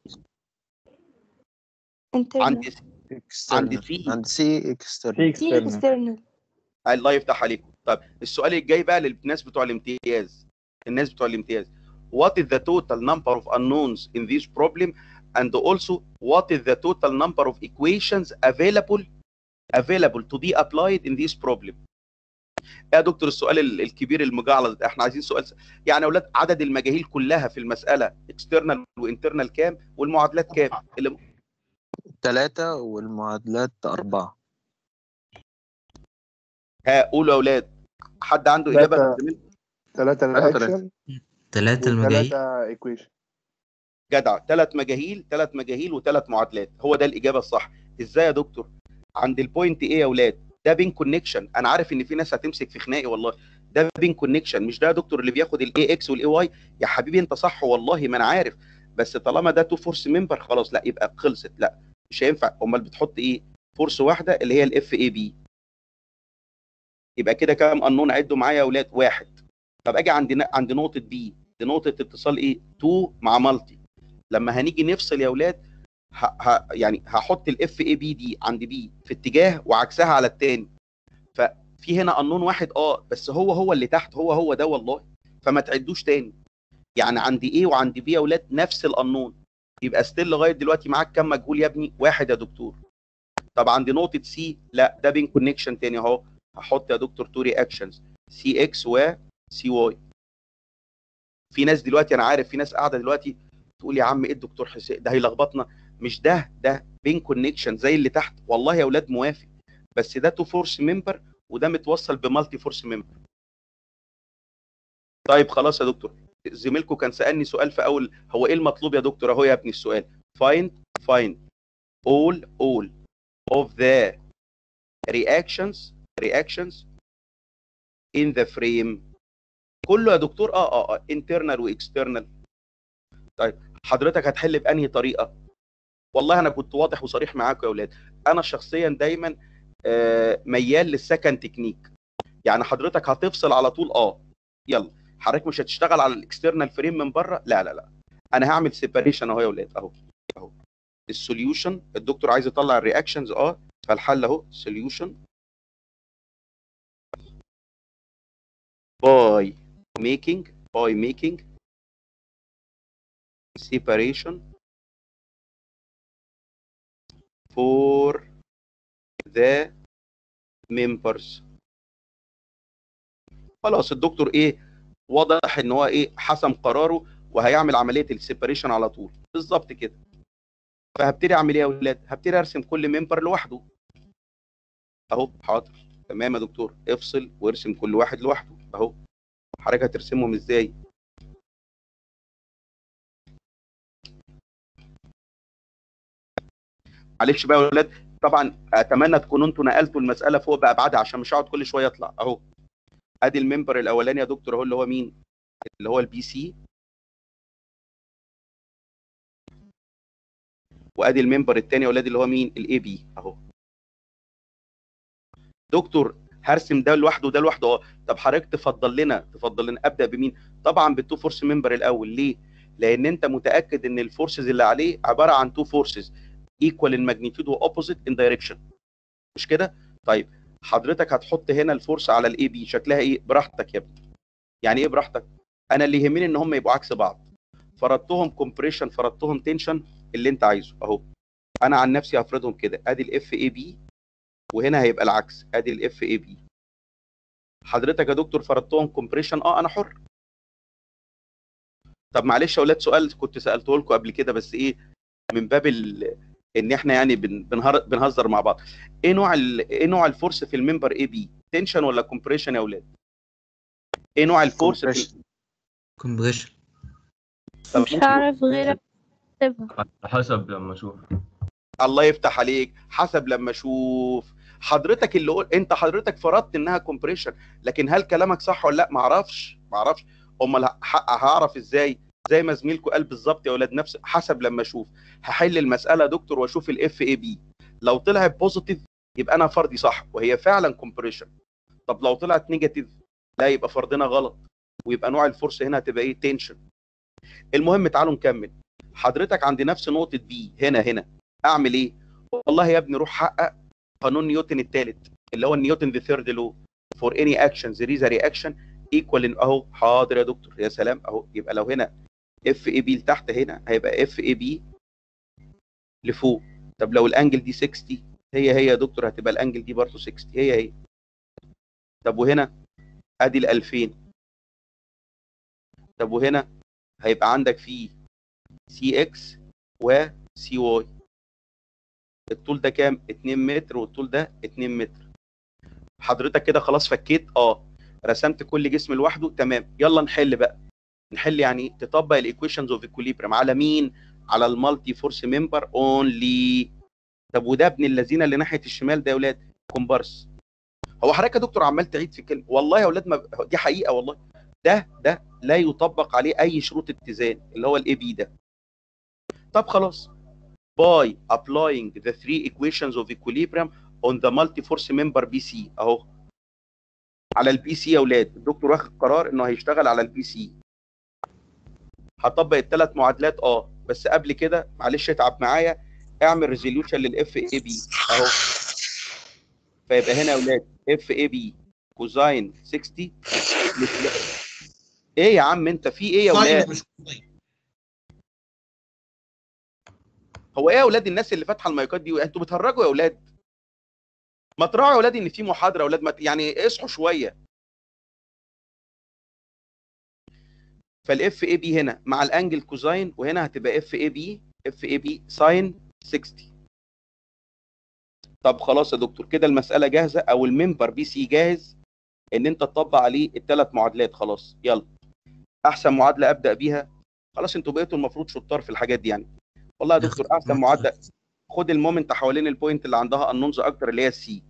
عند internal سي عند اكسترنال سي عند سي في اكسترنال في external external الله يفتح عليكم طب السؤال الجاي بقى للناس بتوع الامتياز الناس بتوع الامتياز what is the total number of unknowns in this problem and also what is the total number of equations available available to be applied in this problem يا دكتور السؤال ال- الكبير المجعلص ده احنا عايزين سؤال س- يعني يا اولاد عدد المجاهيل كلها في المساله اكسترنال وانترنال كام والمعادلات كام اللي ثلاثة والمعادلات أربعة ها قولوا يا اولاد حد عنده ثلاثة- اجابه زميل- ثلاثة ثلاثة. رياكشن تلاتة المجاهيل وثلاثة ايكويشن جدع ثلاث مجاهيل ثلاث مجاهيل وثلاث معادلات هو ده الاجابه الصح ازاي يا دكتور عند البوينت ايه يا اولاد ده بين كونكشن انا عارف ان في ناس هتمسك في خناقي والله ده بين كونكشن مش ده يا دكتور اللي بياخد الاي اكس والاي واي يا حبيبي انت صح والله ما انا عارف بس طالما ده تو فورس ممبر خلاص لا يبقى خلصت لا مش هينفع امال بتحط ايه فورس واحده اللي هي الاف اي بي يبقى كده كام قانون عدوا معايا يا اولاد واحد طب اجي عند ن- عند نقطه بي دي نقطه اتصال ايه 2 مع مالتي لما هنيجي نفصل يا اولاد ه... ه... يعني هحط الاف اي بي دي عند بي في اتجاه وعكسها على التاني ففي هنا قانون واحد اه بس هو هو اللي تحت هو هو ده والله فما تعدوش تاني يعني عند ايه وعند بي يا اولاد نفس القانون يبقى ستيل لغايه دلوقتي معاك كام مجهول يا ابني واحد يا دكتور طب عند نقطه سي لا ده بين كونكشن تاني اهو هحط يا دكتور تو رياكشنز سي اكس و سي واي في ناس دلوقتي انا عارف في ناس قاعده دلوقتي تقول يا عم ايه الدكتور حسين ده هيلخبطنا مش ده ده بين كونكشن زي اللي تحت والله يا اولاد موافق بس ده تو فورس ممبر وده متوصل بمالتي فورس ممبر طيب خلاص يا دكتور زميلكم كان سالني سؤال في اول هو ايه المطلوب يا دكتور اهو يا ابني السؤال find find all all of the reactions reactions in the frame كله يا دكتور اه اه اه internal واكسترنال طيب حضرتك هتحل بانهي طريقه والله انا كنت واضح وصريح معاكم يا اولاد انا شخصيا دايما آه، ميال للسكند تكنيك يعني حضرتك هتفصل على طول اه يلا حضرتك مش هتشتغل على الاكسترنال فريم من بره لا لا لا انا هعمل سيباريشن اهو يا اولاد اهو اهو السوليوشن الدكتور عايز يطلع الرياكشنز اه فالحل اهو سوليوشن باي making by making separation for the members خلاص الدكتور ايه واضح ان هو ايه حسم قراره وهيعمل عمليه السيبريشن على طول بالظبط كده فهبتدي اعمل ايه يا اولاد هبتدي ارسم كل ممبر لوحده اهو حاضر تمام يا دكتور افصل وارسم كل واحد لوحده اهو حضرتك هترسمهم ازاي معلش بقى يا ولاد طبعا اتمنى تكونوا انتوا نقلتوا المساله فوق بابعادها عشان مش هقعد كل شويه اطلع اهو ادي الممبر الاولاني يا دكتور اهو اللي هو مين اللي هو البي سي وادي الممبر الثاني يا ولاد اللي هو مين الاي بي اهو دكتور هرسم ده لوحده وده لوحده اه طب حضرتك تفضل لنا تفضل لنا ابدا بمين طبعا بالتو فورس ممبر الاول ليه لان انت متاكد ان الفورسز اللي عليه عباره عن تو فورسز ايكوال ان ماجنتيود واوبوزيت ان دايركشن مش كده طيب حضرتك هتحط هنا الفورس على الاي بي شكلها ايه براحتك يا ابني يعني ايه براحتك انا اللي يهمني ان هم يبقوا عكس بعض فرضتهم كومبريشن فرضتهم تنشن اللي انت عايزه اهو انا عن نفسي هفرضهم كده ادي الاف اي بي وهنا هيبقى العكس ادي الاف اي بي حضرتك يا دكتور فرضتهم كومبريشن اه انا حر طب معلش يا اولاد سؤال كنت سالته لكم قبل كده بس ايه من باب ال- ان احنا يعني بن- بنهر- بنهزر مع بعض ايه نوع ال... ايه نوع الفورس في الممبر اي بي تنشن ولا كومبريشن يا اولاد ايه نوع الفورس في كومبريشن طب مش ممكن- هعرف غير اكتبها على حسب لما اشوف الله يفتح عليك حسب لما اشوف حضرتك اللي قول انت حضرتك فرضت انها كومبريشن لكن هل كلامك صح ولا لا ما اعرفش ما اعرفش امال ه- ه- هعرف ازاي زي ما زميلكم قال بالظبط يا اولاد نفس حسب لما اشوف هحل المساله يا دكتور واشوف الاف اي بي لو طلعت بوزيتيف يبقى انا فرضي صح وهي فعلا كومبريشن طب لو طلعت نيجاتيف لا يبقى فرضنا غلط ويبقى نوع الفورس هنا هتبقى ايه تنشن المهم تعالوا نكمل حضرتك عند نفس نقطه بي هنا هنا اعمل ايه والله يا ابني روح حقق قانون نيوتن الثالث اللي هو نيوتن ذا ثيرد لو فور اني اكشن there is a reaction equal in- اهو حاضر يا دكتور يا سلام اهو يبقى لو هنا اف اي بي لتحت هنا هيبقى اف اي بي لفوق طب لو الانجل دي 60 هي هي يا دكتور هتبقى الانجل دي برضه 60 هي هي طب وهنا ادي ال 2000 طب وهنا هيبقى عندك فيه سي اكس وسي واي الطول ده كام 2 متر والطول ده 2 متر حضرتك كده خلاص فكيت اه رسمت كل جسم لوحده تمام يلا نحل بقى نحل يعني إيه؟ تطبق الايكويشنز اوف ايكوليبريم على مين على المالتي فورس ممبر اونلي طب وده ابن الذين اللي ناحيه الشمال ده يا اولاد كومبارس هو حضرتك يا دكتور عمال تعيد في كلمه والله يا اولاد ما دي حقيقه والله ده ده لا يطبق عليه اي شروط اتزان اللي هو الاي بي ده طب خلاص by applying the three equations of equilibrium on the multi-force member BC اهو على البي سي يا اولاد الدكتور واخد قرار انه هيشتغل على البي سي هطبق الثلاث معادلات اه بس قبل كده معلش اتعب معايا اعمل ريزوليوشن للاف اي بي اهو فيبقى هنا يا اولاد اف اي بي كوزاين 60 ايه يا عم انت في ايه يا ساين اولاد مش كوزاين. هو ايه يا اولاد الناس اللي فاتحه المايكات دي انتوا بتهرجوا يا اولاد ما تراعوا يا اولاد ان في محاضره يا اولاد ما ت- يعني اصحوا شويه فالاف اي بي هنا مع الانجل كوزاين وهنا هتبقى اف اي بي اف اي بي ساين 60 طب خلاص يا دكتور كده المساله جاهزه او الممبر بي سي جاهز ان انت تطبق عليه الثلاث معادلات خلاص يلا احسن معادله ابدا بيها خلاص انتوا بقيتوا المفروض شطار في الحاجات دي يعني والله يا دكتور احسن معادله خد المومنت حوالين البوينت اللي عندها النونز اكتر اللي هي السي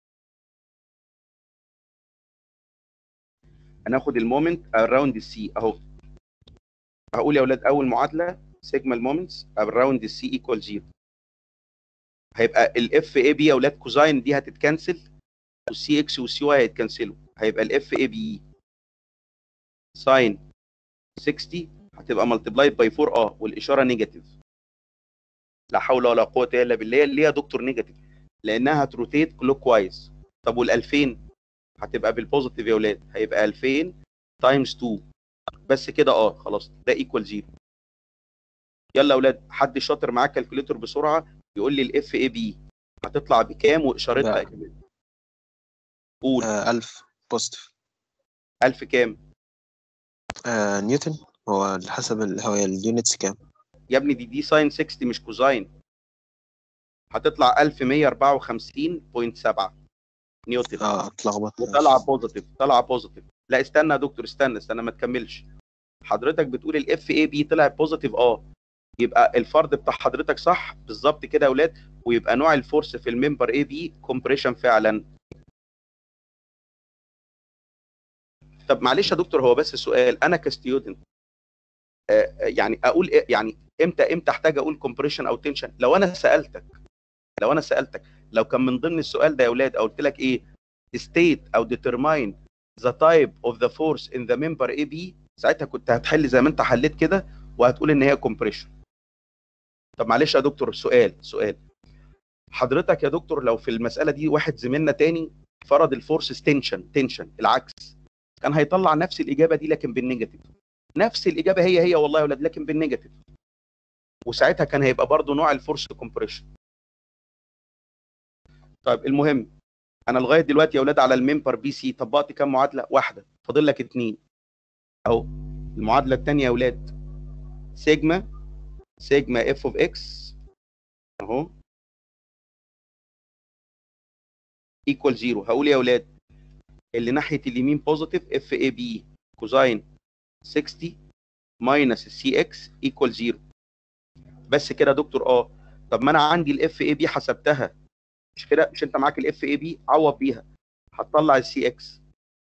هناخد المومنت اراوند السي اهو هقول يا اولاد اول معادله سيجما المومنتس اراوند السي ايكوال زيرو هيبقى الاف اي بي يا اولاد كوزاين دي هتتكنسل والسي اكس والسي واي هيتكنسلوا هيبقى الاف اي بي ساين 60 هتبقى ملتبلايد باي 4 اه والاشاره نيجاتيف لا حول ولا قوه الا بالله ليه يا دكتور نيجاتيف لانها هتروتيت كلوك وايز طب وال 2000 هتبقى بالبوزيتيف يا اولاد هيبقى 2000 تايمز 2 بس كده اه خلاص ده ايكوال زيرو يلا يا اولاد حد شاطر معاه كالكوليتور بسرعه يقول لي الاف اي بي هتطلع بكام واشارتها لا. كمان قول آه 1000 بوزيتيف 1000 كام آه نيوتن هو على حسب ال- هو اليونتس كام يا ابني دي دي ساين 60 مش كوزاين هتطلع 1154.7 نيوتن اه اتلخبطت وطالعه بوزيتيف طالعه بوزيتيف لا استنى يا دكتور استنى استنى ما تكملش حضرتك بتقول الاف اي بي طلع بوزيتيف اه يبقى الفرض بتاع حضرتك صح بالظبط كده يا اولاد ويبقى نوع الفورس في الممبر اي بي كومبريشن فعلا طب معلش يا دكتور هو بس سؤال انا كستيودنت آه يعني اقول إيه يعني امتى امتى احتاج اقول كومبريشن او تنشن لو انا سالتك لو انا سالتك لو كان من ضمن السؤال ده يا اولاد قلت لك ايه state او determine the type of the force in the member AB ساعتها كنت هتحل زي ما انت حليت كده وهتقول ان هي compression طب معلش يا دكتور سؤال سؤال حضرتك يا دكتور لو في المساله دي واحد زميلنا تاني فرض الفورس تنشن تنشن العكس كان هيطلع نفس الاجابه دي لكن بالنيجاتيف نفس الاجابه هي هي والله يا ولاد لكن بالنيجاتيف وساعتها كان هيبقى برضو نوع الفورس كومبريشن طيب المهم انا لغايه دلوقتي يا اولاد على الممبر بي سي طبقت كام معادله واحده فاضل لك اتنين اهو المعادله الثانيه يا اولاد سيجما سيجما اف اوف اكس اهو ايكوال 0 هقول يا اولاد اللي ناحيه اليمين بوزيتيف اف اي بي كوزاين 60 ماينس السي اكس ايكوال 0 بس كده يا دكتور اه طب ما انا عندي الاف اي بي حسبتها مش كده مش انت معاك الاف اي بي عوض بيها هتطلع السي اكس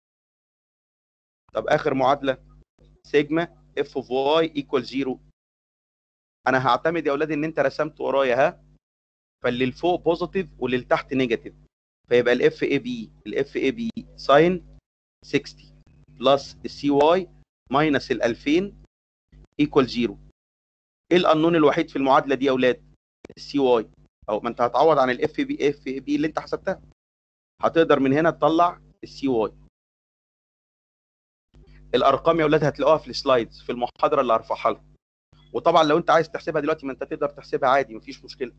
طب اخر معادله سيجما اف اوف واي ايكوال 0 انا هعتمد يا اولاد ان انت رسمت ورايا ها فاللي لفوق بوزيتيف واللي لتحت نيجاتيف فيبقى الاف اي بي الاف اي بي ساين 60 بلس السي واي ماينس ال 2000 ايكوال 0 ايه القانون الوحيد في المعادله دي يا اولاد السي واي او ما انت هتعوض عن الاف بي اف بي اللي انت حسبتها هتقدر من هنا تطلع السي واي الارقام يا اولاد هتلاقوها في السلايدز في المحاضره اللي هرفعها لكم وطبعا لو انت عايز تحسبها دلوقتي ما انت تقدر تحسبها عادي مفيش مشكله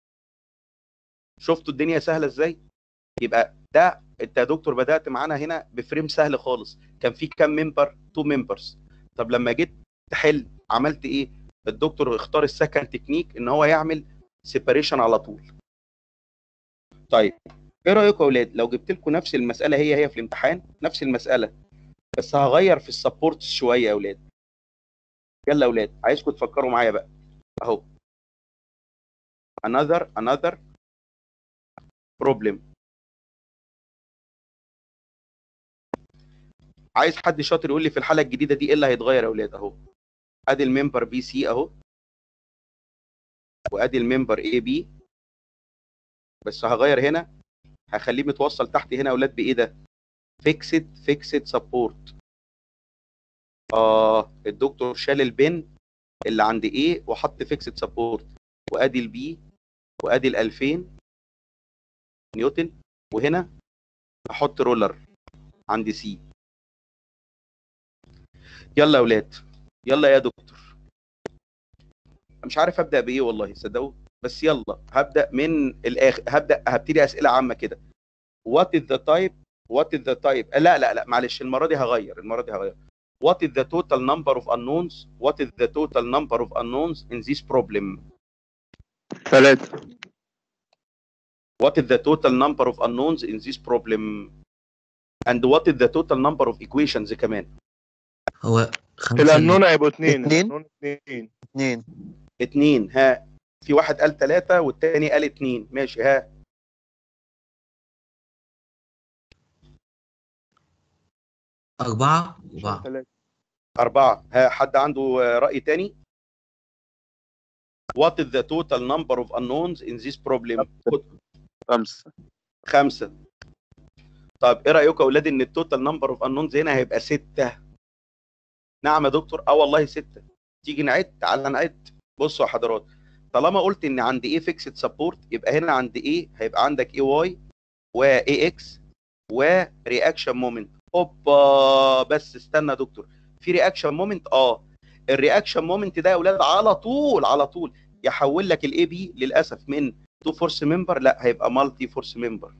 شفتوا الدنيا سهله ازاي يبقى ده انت يا دكتور بدات معانا هنا بفريم سهل خالص كان في كام ممبر تو ممبرز طب لما جيت تحل عملت ايه الدكتور اختار السكند تكنيك ان هو يعمل سيباريشن على طول طيب ايه رايكم يا اولاد لو جبت لكم نفس المساله هي هي في الامتحان نفس المساله بس هغير في السبورت شويه يا اولاد يلا يا اولاد عايزكم تفكروا معايا بقى اهو another another problem عايز حد شاطر يقول لي في الحاله الجديده دي ايه اللي هيتغير يا اولاد اهو ادي الممبر بي سي اهو وادي الممبر اي بي بس هغير هنا هخليه متوصل تحت هنا يا اولاد بايه ده فيكسد فيكسد سبورت اه الدكتور شال البن اللي عند ايه وحط فيكسد سبورت وادي البي وادي ال 2000 نيوتن وهنا احط رولر عند سي يلا يا اولاد يلا يا دكتور مش عارف ابدا بايه والله صدقوا بس يلا هبدا من الاخر هبدا هبتدي اسئله عامه كده وات از ذا تايب وات از ذا تايب لا لا لا معلش المره دي هغير المره دي هغير what is the total number of unknowns what is the total number of unknowns in this problem ثلاثة what is the total number of unknowns in this problem and what is the total number of equations كمان هو في خمسة القانون هيبقوا اتنين اتنين؟ القانون اتنين اتنين اتنين ها في واحد قال ثلاثة والتاني قال اتنين ماشي ها أربعة أربعة ثلاثة أربعة ها حد عنده آه، رأي تاني what is the total number of unknowns in this problem خد- خمسة خمسة طب ايه رأيكم يا اولاد ان التوتال نمبر اوف unknowns هنا هيبقى ستة نعم يا دكتور اه والله ستة تيجي نعد تعالى نعد بصوا يا حضرات طالما قلت ان عند ايه فيكسد سبورت يبقى هنا عند ايه هيبقى عندك اي واي واي اكس ورياكشن مومنت اوبا بس استنى يا دكتور في رياكشن مومنت اه الرياكشن مومنت ده يا اولاد على طول على طول يحول لك الاي بي للاسف من تو فورس ممبر لا هيبقى مالتي فورس ممبر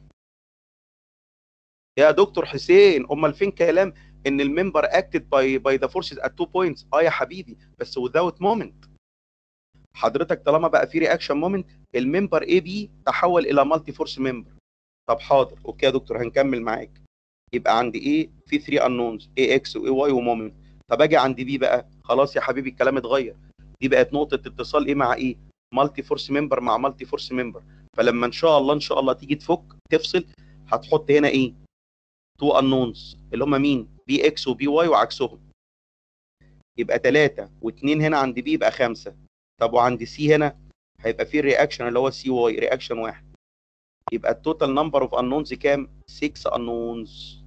يا دكتور حسين امال فين كلام ان الممبر اكتد باي باي ذا فورسز ات تو بوينتس اه يا حبيبي بس without مومنت حضرتك طالما بقى في رياكشن مومنت الممبر اي بي تحول الى مالتي فورس ممبر طب حاضر اوكي يا دكتور هنكمل معاك يبقى عندي ايه في 3 انونز اي اكس واي واي ومومنت طب اجي عند بي بقى خلاص يا حبيبي الكلام اتغير دي بقت نقطه اتصال ايه مع ايه مالتي فورس ممبر مع مالتي فورس ممبر فلما ان شاء الله ان شاء الله تيجي تفك تفصل هتحط هنا ايه تو انونز اللي هم مين بي اكس وبي واي وعكسهم يبقى 3 و2 هنا عند بي يبقى 5 طب وعند سي هنا هيبقى فيه الرياكشن اللي هو سي واي رياكشن واحد يبقى التوتال نمبر اوف انونز كام 6 انونز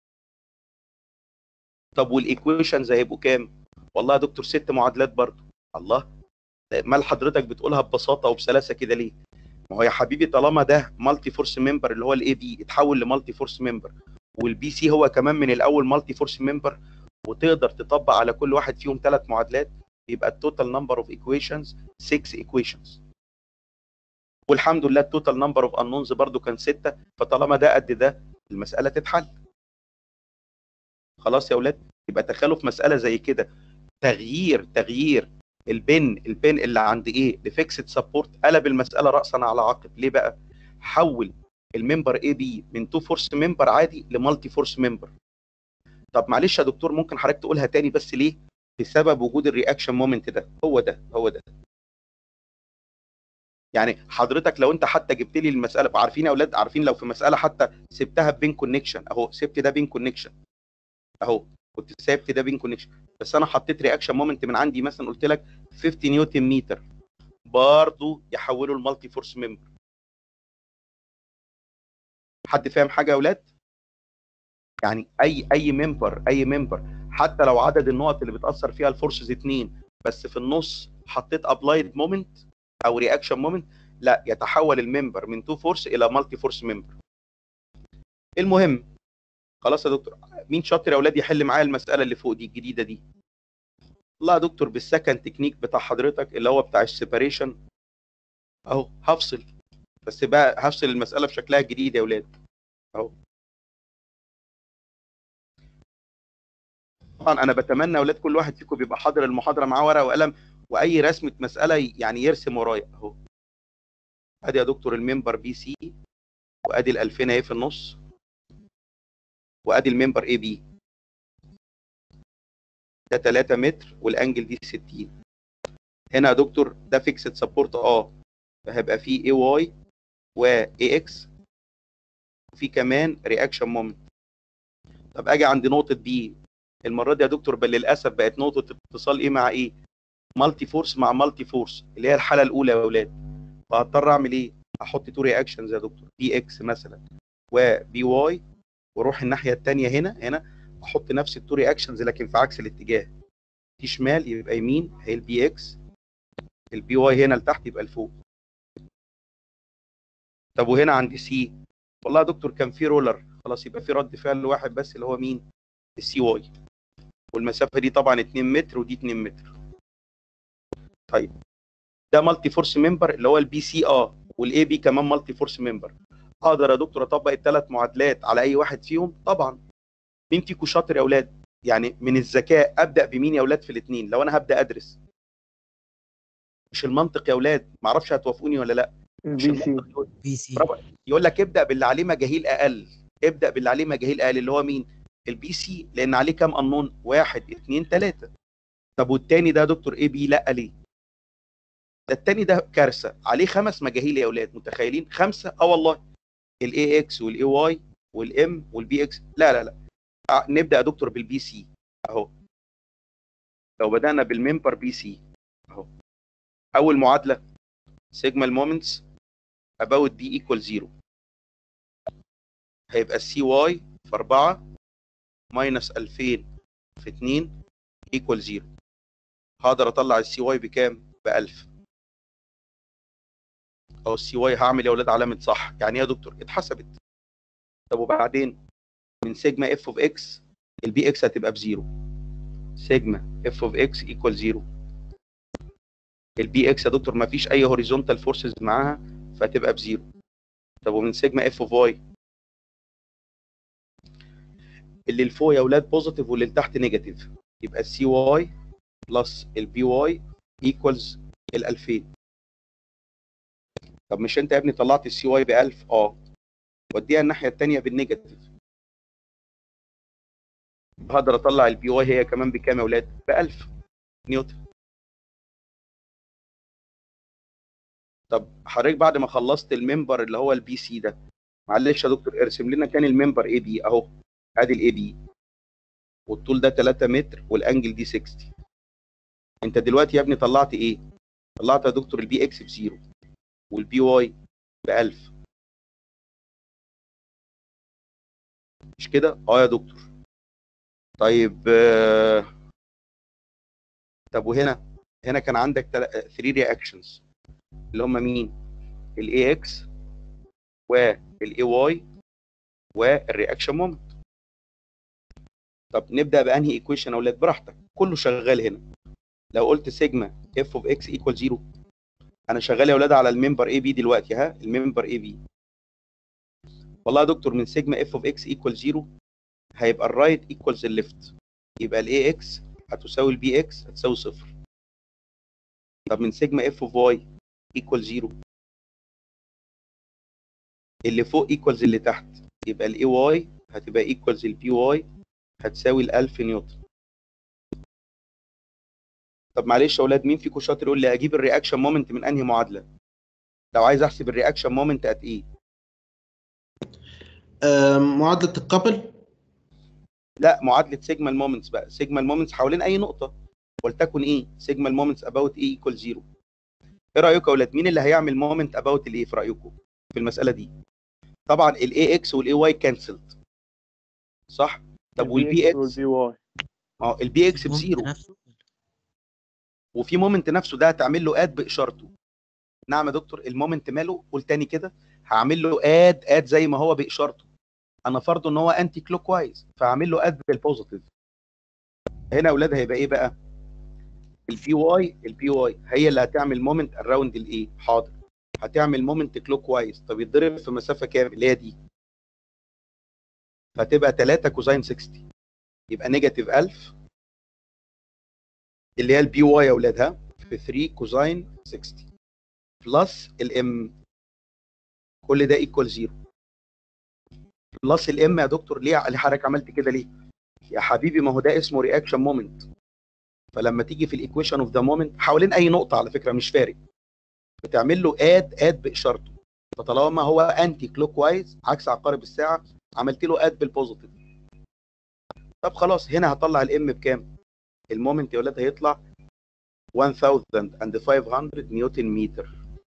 طب والايكويشنز هيبقوا كام والله يا دكتور ست معادلات برضو الله مال حضرتك بتقولها ببساطه وبسلاسه كده ليه ما هو يا حبيبي طالما ده مالتي فورس ممبر اللي هو الاي بي اتحول لمالتي فورس ممبر والبي سي هو كمان من الاول مالتي فورس ممبر وتقدر تطبق على كل واحد فيهم ثلاث معادلات يبقى التوتال نمبر اوف ايكويشنز 6 ايكويشنز والحمد لله التوتال نمبر اوف انونز برضو كان 6 فطالما ده قد ده المساله تتحل خلاص يا اولاد يبقى تخيلوا في مساله زي كده تغيير تغيير البن البن اللي عند ايه لفيكسد سبورت قلب المساله راسا على عقب ليه بقى حول الممبر اي بي من تو فورس ممبر عادي لمالتي فورس ممبر طب معلش يا دكتور ممكن حضرتك تقولها تاني بس ليه بسبب وجود الرياكشن مومنت ده هو ده هو ده يعني حضرتك لو انت حتى جبت لي المساله عارفين يا اولاد عارفين لو في مساله حتى سبتها بين كونكشن اهو سبت ده بين كونكشن اهو كنت سبت ده بين كونكشن بس انا حطيت رياكشن مومنت من عندي مثلا قلت لك 50 نيوتن متر برضه يحولوا المالتي فورس ممبر حد فاهم حاجه يا اولاد يعني اي اي ممبر اي ممبر حتى لو عدد النقط اللي بتاثر فيها الفورسز اتنين بس في النص حطيت ابلايد مومنت او رياكشن مومنت لا يتحول الممبر من تو فورس الى مالتي فورس ممبر المهم خلاص يا دكتور مين شاطر يا اولاد يحل معايا المساله اللي فوق دي الجديده دي لا يا دكتور بالسكند تكنيك بتاع حضرتك اللي هو بتاع السيباريشن اهو هفصل بس بقى هفصل المساله في شكلها الجديد يا اولاد اهو طبعا انا بتمنى يا اولاد كل واحد فيكم بيبقى حاضر المحاضره معاه ورقه وقلم واي رسمه مساله يعني يرسم ورايا اهو ادي يا دكتور الممبر بي سي وادي ال 2000 اهي في النص وادي الممبر اي بي ده 3 متر والانجل دي 60 هنا يا دكتور ده فيكسد سبورت اه فهيبقى فيه اي واي واي اكس وفي كمان رياكشن مومنت طب اجي عند نقطه بي المره دي يا دكتور بل للاسف بقت نقطه اتصال ايه مع ايه مالتي فورس مع مالتي فورس اللي هي الحاله الاولى يا اولاد فهضطر اعمل ايه احط تو رياكشنز يا دكتور بي اكس مثلا وبي واي واروح الناحيه الثانيه هنا هنا احط نفس التو رياكشنز لكن في عكس الاتجاه دي شمال يبقى يمين هي البي اكس البي واي هنا لتحت يبقى لفوق طب وهنا عند سي والله يا دكتور كان في رولر خلاص يبقى في رد فعل واحد بس اللي هو مين السي واي والمسافه دي طبعا 2 متر ودي 2 متر طيب ده مالتي فورس ممبر اللي هو البي سي اه والاي بي كمان مالتي فورس ممبر اقدر يا دكتور اطبق الثلاث معادلات على اي واحد فيهم طبعا مين فيكم شاطر يا اولاد يعني من الذكاء ابدا بمين يا اولاد في الاثنين لو انا هبدا ادرس مش المنطق يا اولاد ما اعرفش هتوافقوني ولا لا مش بي سي المنطق يقول- بي سي برافو. يقول لك ابدا باللي عليه مجاهيل اقل ابدا باللي عليه مجاهيل اقل اللي هو مين البي سي لان عليه كام قانون واحد اثنين ثلاثه طب والتاني ده يا دكتور ايه بي لا ليه ده التاني ده كارثه عليه خمس مجاهيل يا اولاد متخيلين خمسه اه والله الاي اكس والاي واي والام والبي اكس لا لا لا آه، نبدا يا دكتور بالبي سي اهو لو بدانا بالممبر بي سي اهو اول معادله سيجما المومنتس about b equal 0 هيبقى السي واي في 4 ماينس 2000 في 2 equal 0 هقدر اطلع السي واي بكام؟ ب 1000 او السي واي هعمل يا اولاد علامه صح يعني ايه يا دكتور؟ اتحسبت طب وبعدين من سيجما اف اوف اكس البي اكس هتبقى بزيرو سيجما اف اوف اكس ايكوال 0 البي اكس يا دكتور ما فيش اي هوريزونتال فورسز معاها فهتبقى بزيرو طب ومن سيجما اف اوف واي اللي لفوق يا اولاد بوزيتيف واللي لتحت نيجاتيف يبقى السي واي بلس البي واي ايكوالز ال 2000 طب مش انت يا ابني طلعت السي واي ب 1000 اه وديها الناحيه الثانيه بالنيجاتيف هقدر اطلع البي واي هي كمان بكام يا اولاد ب 1000 نيوتن طب حضرتك بعد ما خلصت الممبر اللي هو البي سي ده معلش يا دكتور ارسم لنا كان الممبر اي بي اهو ادي الاي بي والطول ده 3 متر والانجل دي 60 انت دلوقتي يا ابني طلعت ايه طلعت يا دكتور البي اكس بزيرو والبي واي ب 1000 مش كده اه يا دكتور طيب آه، طب وهنا هنا كان عندك 3 رياكشنز اللي هم مين الاي اكس والاي واي والرياكشن مومنت طب نبدا بانهي ايكويشن يا اولاد براحتك كله شغال هنا لو قلت سيجما اف اوف اكس ايكوال 0 انا شغال يا اولاد على الممبر اي بي دلوقتي ها الممبر اي بي والله يا دكتور من سيجما اف اوف اكس ايكوال 0 هيبقى الرايت ايكوالز الليفت يبقى الاي اكس هتساوي البي اكس هتساوي صفر طب من سيجما اف اوف واي ايكوال 0 اللي فوق ايكوالز اللي تحت يبقى الاي واي هتبقى ايكوالز البي واي هتساوي ال 1000 نيوتن طب معلش يا اولاد مين فيكم شاطر يقول لي اجيب الرياكشن مومنت من انهي معادله لو عايز احسب الرياكشن مومنت ات ايه آم، معادلة الكابل لا معادله سيجما المومنتس بقى سيجما المومنتس حوالين اي نقطه ولتكن ايه سيجما المومنتس اباوت ايه ايكوال زيرو ايه رايكم يا اولاد مين اللي هيعمل مومنت اباوت الايه في رايكم في المساله دي طبعا الاي اكس والاي واي كانسلد صح طب والبي اكس والبي واي اه البي اكس ممكن بزيرو نفسه وفي مومنت نفسه ده هتعمل له اد باشارته نعم يا دكتور المومنت ماله قول تاني كده هعمل له اد اد زي ما هو باشارته انا فرضه ان هو انتي كلوك وايز فهعمل له اد بالبوزيتيف هنا يا اولاد هيبقى ايه بقى البي واي البي واي هي اللي هتعمل مومنت اراوند الايه حاضر هتعمل مومنت كلوك وايز طب يتضرب في مسافه كام اللي هي دي فتبقى 3 كوزين 60 يبقى نيجاتيف 1000 اللي هي البي واي يا اولاد ها في 3 كوزين 60 بلس الام كل ده ايكوال زيرو بلس الام يا دكتور ليه ليه حضرتك عملت كده ليه؟ يا حبيبي ما هو ده اسمه رياكشن مومنت فلما تيجي في الايكويشن اوف ذا مومنت حوالين اي نقطه على فكره مش فارق بتعمل له اد اد باشارته فطالما هو انتي كلوك وايز عكس عقارب الساعه عملت له اد بالبوزيتيف طب خلاص هنا هطلع الام بكام؟ المومنت يا ولاد هيطلع 1500 نيوتن متر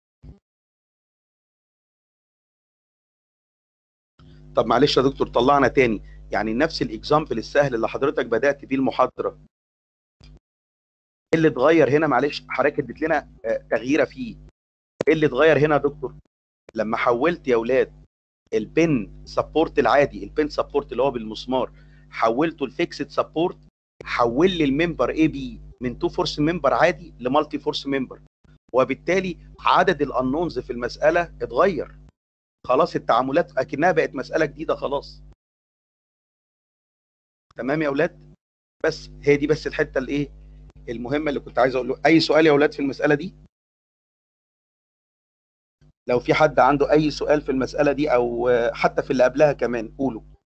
طب معلش يا دكتور طلعنا تاني يعني نفس الاكزامبل السهل اللي حضرتك بدات بيه المحاضره ايه اللي اتغير هنا معلش حضرتك اديت لنا آه، تغييره فيه ايه اللي اتغير هنا يا دكتور لما حولت يا اولاد البن سبورت العادي البن سبورت اللي هو بالمسمار حولته لفيكسد سبورت حول لي الممبر اي بي من تو فورس ممبر عادي لمالتي فورس ممبر وبالتالي عدد الانونز في المساله اتغير خلاص التعاملات اكنها بقت مساله جديده خلاص تمام يا اولاد بس هي دي بس الحته الايه المهمه اللي كنت عايز اقوله اي سؤال يا اولاد في المساله دي لو في حد عنده اي سؤال في المساله دي او آه، حتى في اللي قبلها كمان قولوا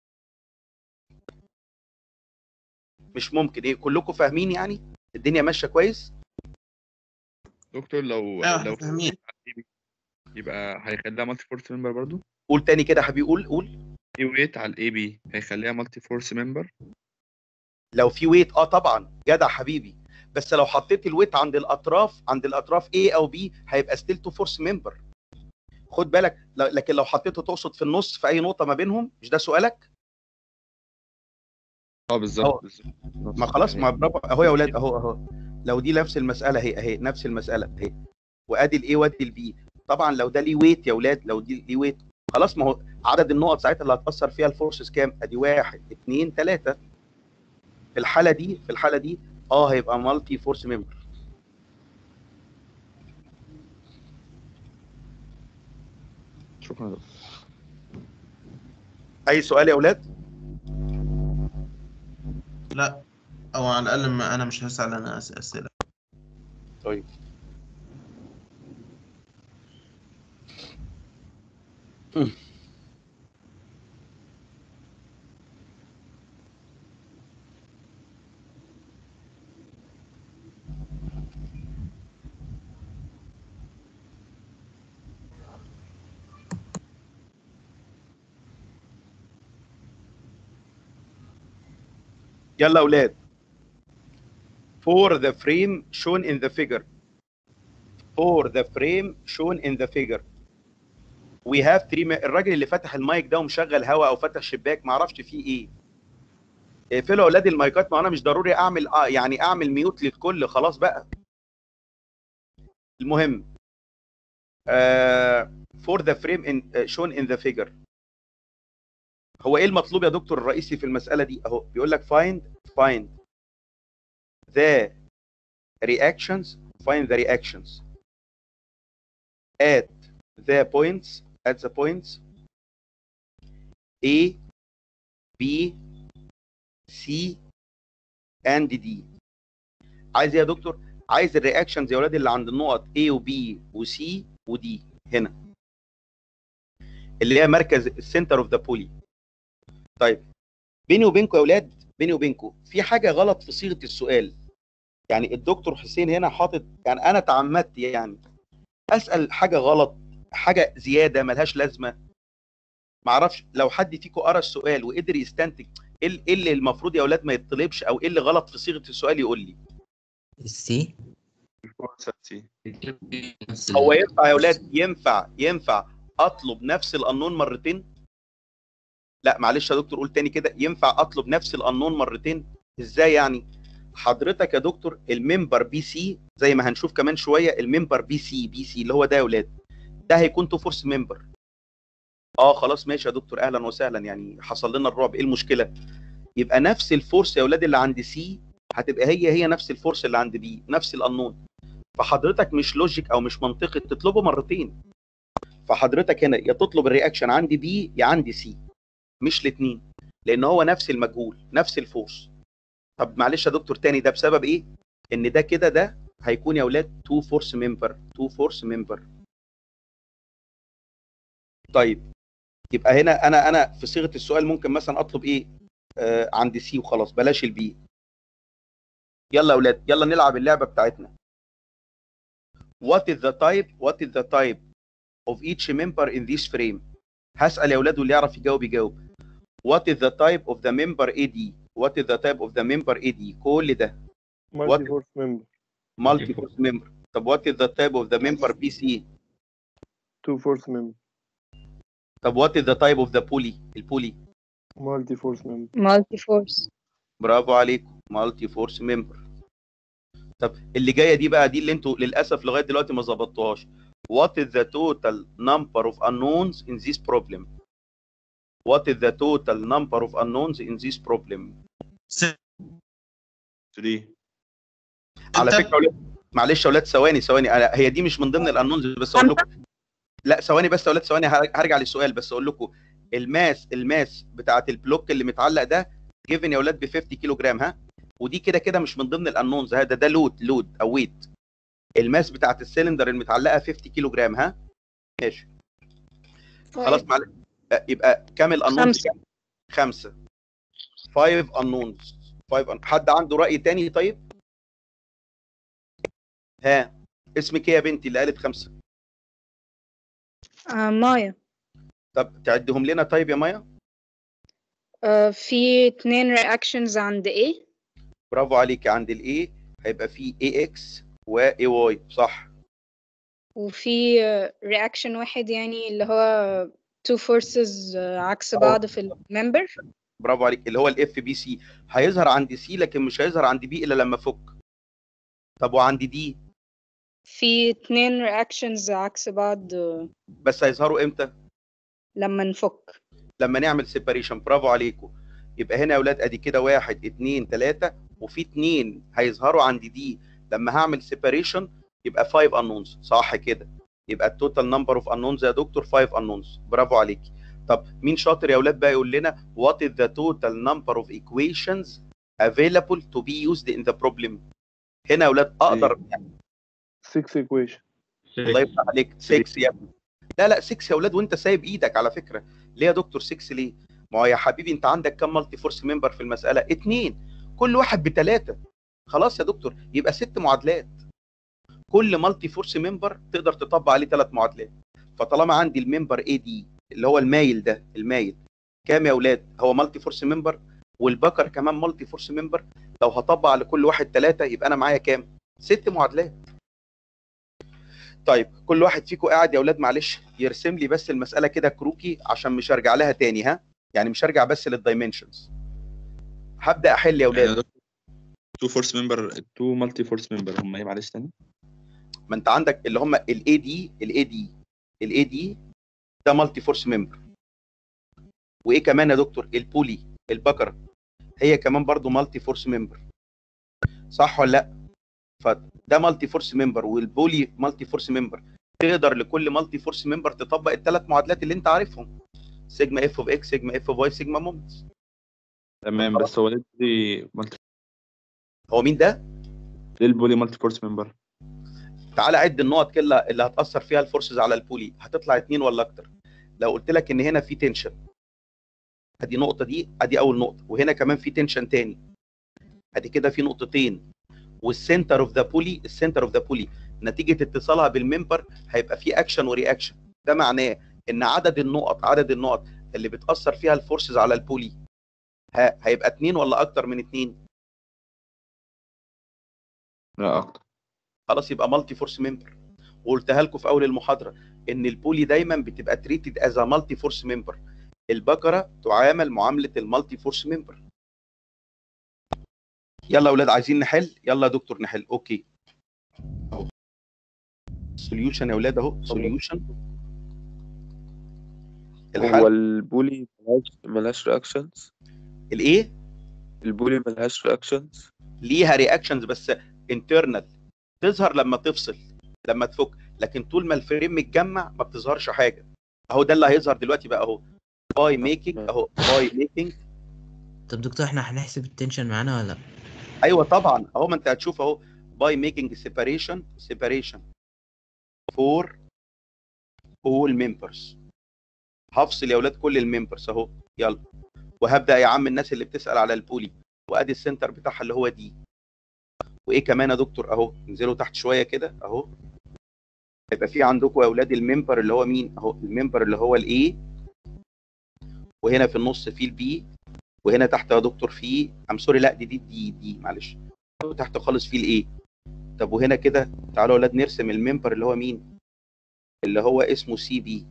مش ممكن ايه كلكم فاهمين يعني الدنيا ماشيه كويس دكتور لو ايوه لو احنا فاهمين يبقى هيخليها مالتي فورس ممبر برضو قول تاني كده يا حبيبي قول قول في ويت على الاي بي هيخليها مالتي فورس ممبر لو في ويت اه طبعا جدع حبيبي بس لو حطيت الويت عند الاطراف عند الاطراف A او B هيبقى ستيل تو فورس ممبر خد بالك ل- لكن لو حطيته تقصد في النص في اي نقطه ما بينهم مش ده سؤالك اه أهو. بالظبط بالظبط. ما خلاص ما برافو اهو يا اولاد اهو اهو لو دي نفس المساله اهي اهي نفس المساله اهي وادي الاي وادي البي طبعا لو ده ليه ويت يا اولاد لو دي ليه ويت خلاص ما هو عدد النقط ساعتها اللي هتاثر فيها الفورسز كام ادي واحد اثنين ثلاثه في الحاله دي في الحاله دي اه هيبقى مالتي فورس ممبر شكرا يا دكتور. اي سؤال يا اولاد لا او على الاقل ما انا مش هسال انا أس- اسئله طيب يلا اولاد for the frame shown in the figure for the frame shown in the figure we have three ma- الراجل اللي فتح المايك ده ومشغل هوا او فتح شباك ما اعرفش فيه ايه اقفلوا اولاد المايكات ما انا مش ضروري اعمل آه يعني اعمل ميوت للكل خلاص بقى المهم آه for the frame in, uh, shown in the figure هو ايه المطلوب يا دكتور الرئيسي في المساله دي اهو بيقول لك find find the reactions find the reactions at the points at the points A B C and D عايز ايه يا دكتور عايز الرياكشنز يا ولاد اللي عند النقط A و B و C و D هنا اللي هي مركز السنتر اوف ذا بولي طيب بيني وبينكم يا اولاد بيني وبينكم في حاجه غلط في صيغه السؤال يعني الدكتور حسين هنا حاطط يعني انا تعمدت يعني اسال حاجه غلط حاجه زياده ملهاش لازمه معرفش لو حد فيكم قرا السؤال وقدر يستنتج ايه ال- إيه اللي المفروض يا اولاد ما يطلبش او ايه اللي غلط في صيغه السؤال يقول لي السي الفرصة سي نفس هو ال- ينفع يا اولاد ينفع ينفع اطلب نفس القانون مرتين لا معلش يا دكتور قول تاني كده ينفع اطلب نفس القانون مرتين ازاي يعني حضرتك يا دكتور الممبر بي سي زي ما هنشوف كمان شويه الممبر بي سي بي سي اللي هو ده يا اولاد ده هيكون تو فورس ممبر اه خلاص ماشي يا دكتور اهلا وسهلا يعني حصل لنا الرعب ايه المشكله يبقى نفس الفورس يا اولاد اللي عند سي هتبقى هي هي نفس الفورس اللي عند بي نفس القانون فحضرتك مش لوجيك او مش منطقي تطلبه مرتين فحضرتك هنا يا تطلب الرياكشن عندي بي يا عندي سي مش الاثنين لان هو نفس المجهول نفس الفورس طب معلش يا دكتور تاني ده بسبب ايه ان ده كده ده هيكون يا اولاد تو فورس ممبر تو فورس ممبر طيب يبقى هنا انا انا في صيغه السؤال ممكن مثلا اطلب ايه آه عند سي وخلاص بلاش البي يلا يا اولاد يلا نلعب اللعبه بتاعتنا what is the type what is the type of each member in this frame هسأل يا اولاد واللي يعرف يجاوب يجاوب what is the type of the member AD what is the type of the member AD كل ده مالتي فورس ممبر multi force member طب what is the type of the member BC تو فورس ممبر طب what is the type of the pulley البولي مالتي فورس ممبر مالتي فورس برافو عليكم multi force member طب اللي جايه دي بقى دي اللي انتوا للاسف لغايه دلوقتي ما ظبطتوهاش what is the total number of unknowns in this problem what is the total number of unknowns in this problem 3 على انت- فكره يا ولاد معلش يا اولاد ثواني ثواني أنا هي دي مش من ضمن الانونز بس اقول لكم لا ثواني بس يا اولاد ثواني هر- هرجع للسؤال بس اقول لكم الماس الماس بتاعت البلوك اللي متعلق ده جيفن يا اولاد ب 50 كيلو جرام ها ودي كده كده مش من ضمن الانونز هذا ده لود لود او ويت الماس بتاعت السلندر المتعلقه 50 كيلو جرام ها ماشي خلاص معلش آه، يبقى كام الانونز خمسة. خمسه 5 انونز 5 حد عنده راي تاني طيب ها اسمك ايه يا بنتي اللي قالت خمسه آه مايا طب تعدهم لنا طيب يا مايا آه في اتنين رياكشنز عند A برافو عليك عند الاي هيبقى في اي اكس واي واي صح وفي رياكشن واحد يعني اللي هو two forces آه، عكس بعض في الممبر برافو عليك اللي هو الاف بي سي هيظهر عند سي لكن مش هيظهر عند بي الا لما فك طب وعند دي في اتنين رياكشنز عكس بعض آه، بس هيظهروا امتى لما نفك لما نعمل سيباريشن برافو عليكم يبقى هنا يا اولاد ادي كده واحد اتنين تلاته وفي اتنين هيظهروا عند دي لما هعمل سيباريشن يبقى 5 انونز صح كده يبقى التوتال نمبر اوف انونز يا دكتور 5 انونز برافو عليك طب مين شاطر يا اولاد بقى يقول لنا what is the total number of equations available to be used in the problem هنا يا اولاد اقدر 6 ايكويشن الله يفتح عليك 6 يا ابني لا لا 6 يا اولاد وانت سايب ايدك على فكره ليه يا دكتور 6 ليه ما هو يا حبيبي انت عندك كام مالتي فورس ممبر في المساله اتنين كل واحد بثلاثه خلاص يا دكتور يبقى ست معادلات كل مالتي فورس ممبر تقدر تطبق عليه ثلاث معادلات فطالما عندي الممبر اي دي اللي هو المايل ده المايل كام يا اولاد هو مالتي فورس ممبر والبكر كمان مالتي فورس ممبر لو هطبق على كل واحد ثلاثه يبقى انا معايا كام ست معادلات طيب كل واحد فيكم قاعد يا اولاد معلش يرسم لي بس المساله كده كروكي عشان مش هرجع لها تاني ها يعني مش هرجع بس للدايمنشنز هبدا احل يا اولاد تو فورس ممبر تو مالتي فورس ممبر هم ايه معلش تاني ما انت عندك اللي هم الاي دي الاي دي الاي دي ده مالتي فورس ممبر وايه كمان يا دكتور البولي البكره هي كمان برضو مالتي فورس ممبر صح ولا لا فده مالتي فورس ممبر والبولي مالتي فورس ممبر تقدر لكل مالتي فورس ممبر تطبق الثلاث معادلات اللي انت عارفهم سيجما اف اوف اكس سيجما اف اوف واي سيجما مومنتس تمام بس هو ليه البولي مالتي هو مين ده ليه البولي مالتي فورس ممبر تعالى عد النقط كلها اللي هتاثر فيها الفورسز على البولي هتطلع اتنين ولا اكتر لو قلت لك ان هنا في تنشن ادي نقطه دي ادي اول نقطه وهنا كمان في تنشن تاني ادي كده في نقطتين والسنتر اوف ذا بولي السنتر اوف ذا بولي نتيجه اتصالها بالممبر هيبقى في اكشن ورياكشن ده معناه ان عدد النقط عدد النقط اللي بتاثر فيها الفورسز على البولي ها هيبقى اتنين ولا اكتر من اتنين لا اكتر خلاص يبقى مالتي فورس ممبر وقلتها لكم في اول المحاضره ان البولي دايما بتبقى تريتد از مالتي فورس ممبر البكره تعامل معامله المالتي فورس ممبر يلا يا اولاد عايزين نحل يلا يا دكتور نحل اوكي اهو سوليوشن يا اولاد اهو سوليوشن هو الحل البولي ملهاش ملهاش رياكشنز الايه البولي ملهاش رياكشنز ليها رياكشنز بس انترنال تظهر لما تفصل لما تفك لكن طول ما الفريم متجمع ما بتظهرش حاجه اهو ده اللي هيظهر دلوقتي بقى اهو باي ميكينج اهو باي ميكينج طب دكتور احنا هنحسب التنشن معانا ولا لا؟ ايوه طبعا اهو ما انت هتشوف اهو باي ميكينج سيباريشن سيباريشن فور اول ممبرز هفصل يا اولاد كل الممبرز اهو يلا وهبدا يا عم الناس اللي بتسال على البولي وادي السنتر بتاعها اللي هو دي وايه كمان يا دكتور اهو انزلوا تحت شويه كده اهو هيبقى في عندكم يا اولاد الممبر اللي هو مين اهو الممبر اللي هو الاي وهنا في النص في البي وهنا تحت يا دكتور في ام سوري لا دي دي دي دي معلش تحت خالص في الايه طب وهنا كده تعالوا يا اولاد نرسم الممبر اللي هو مين اللي هو اسمه سي بي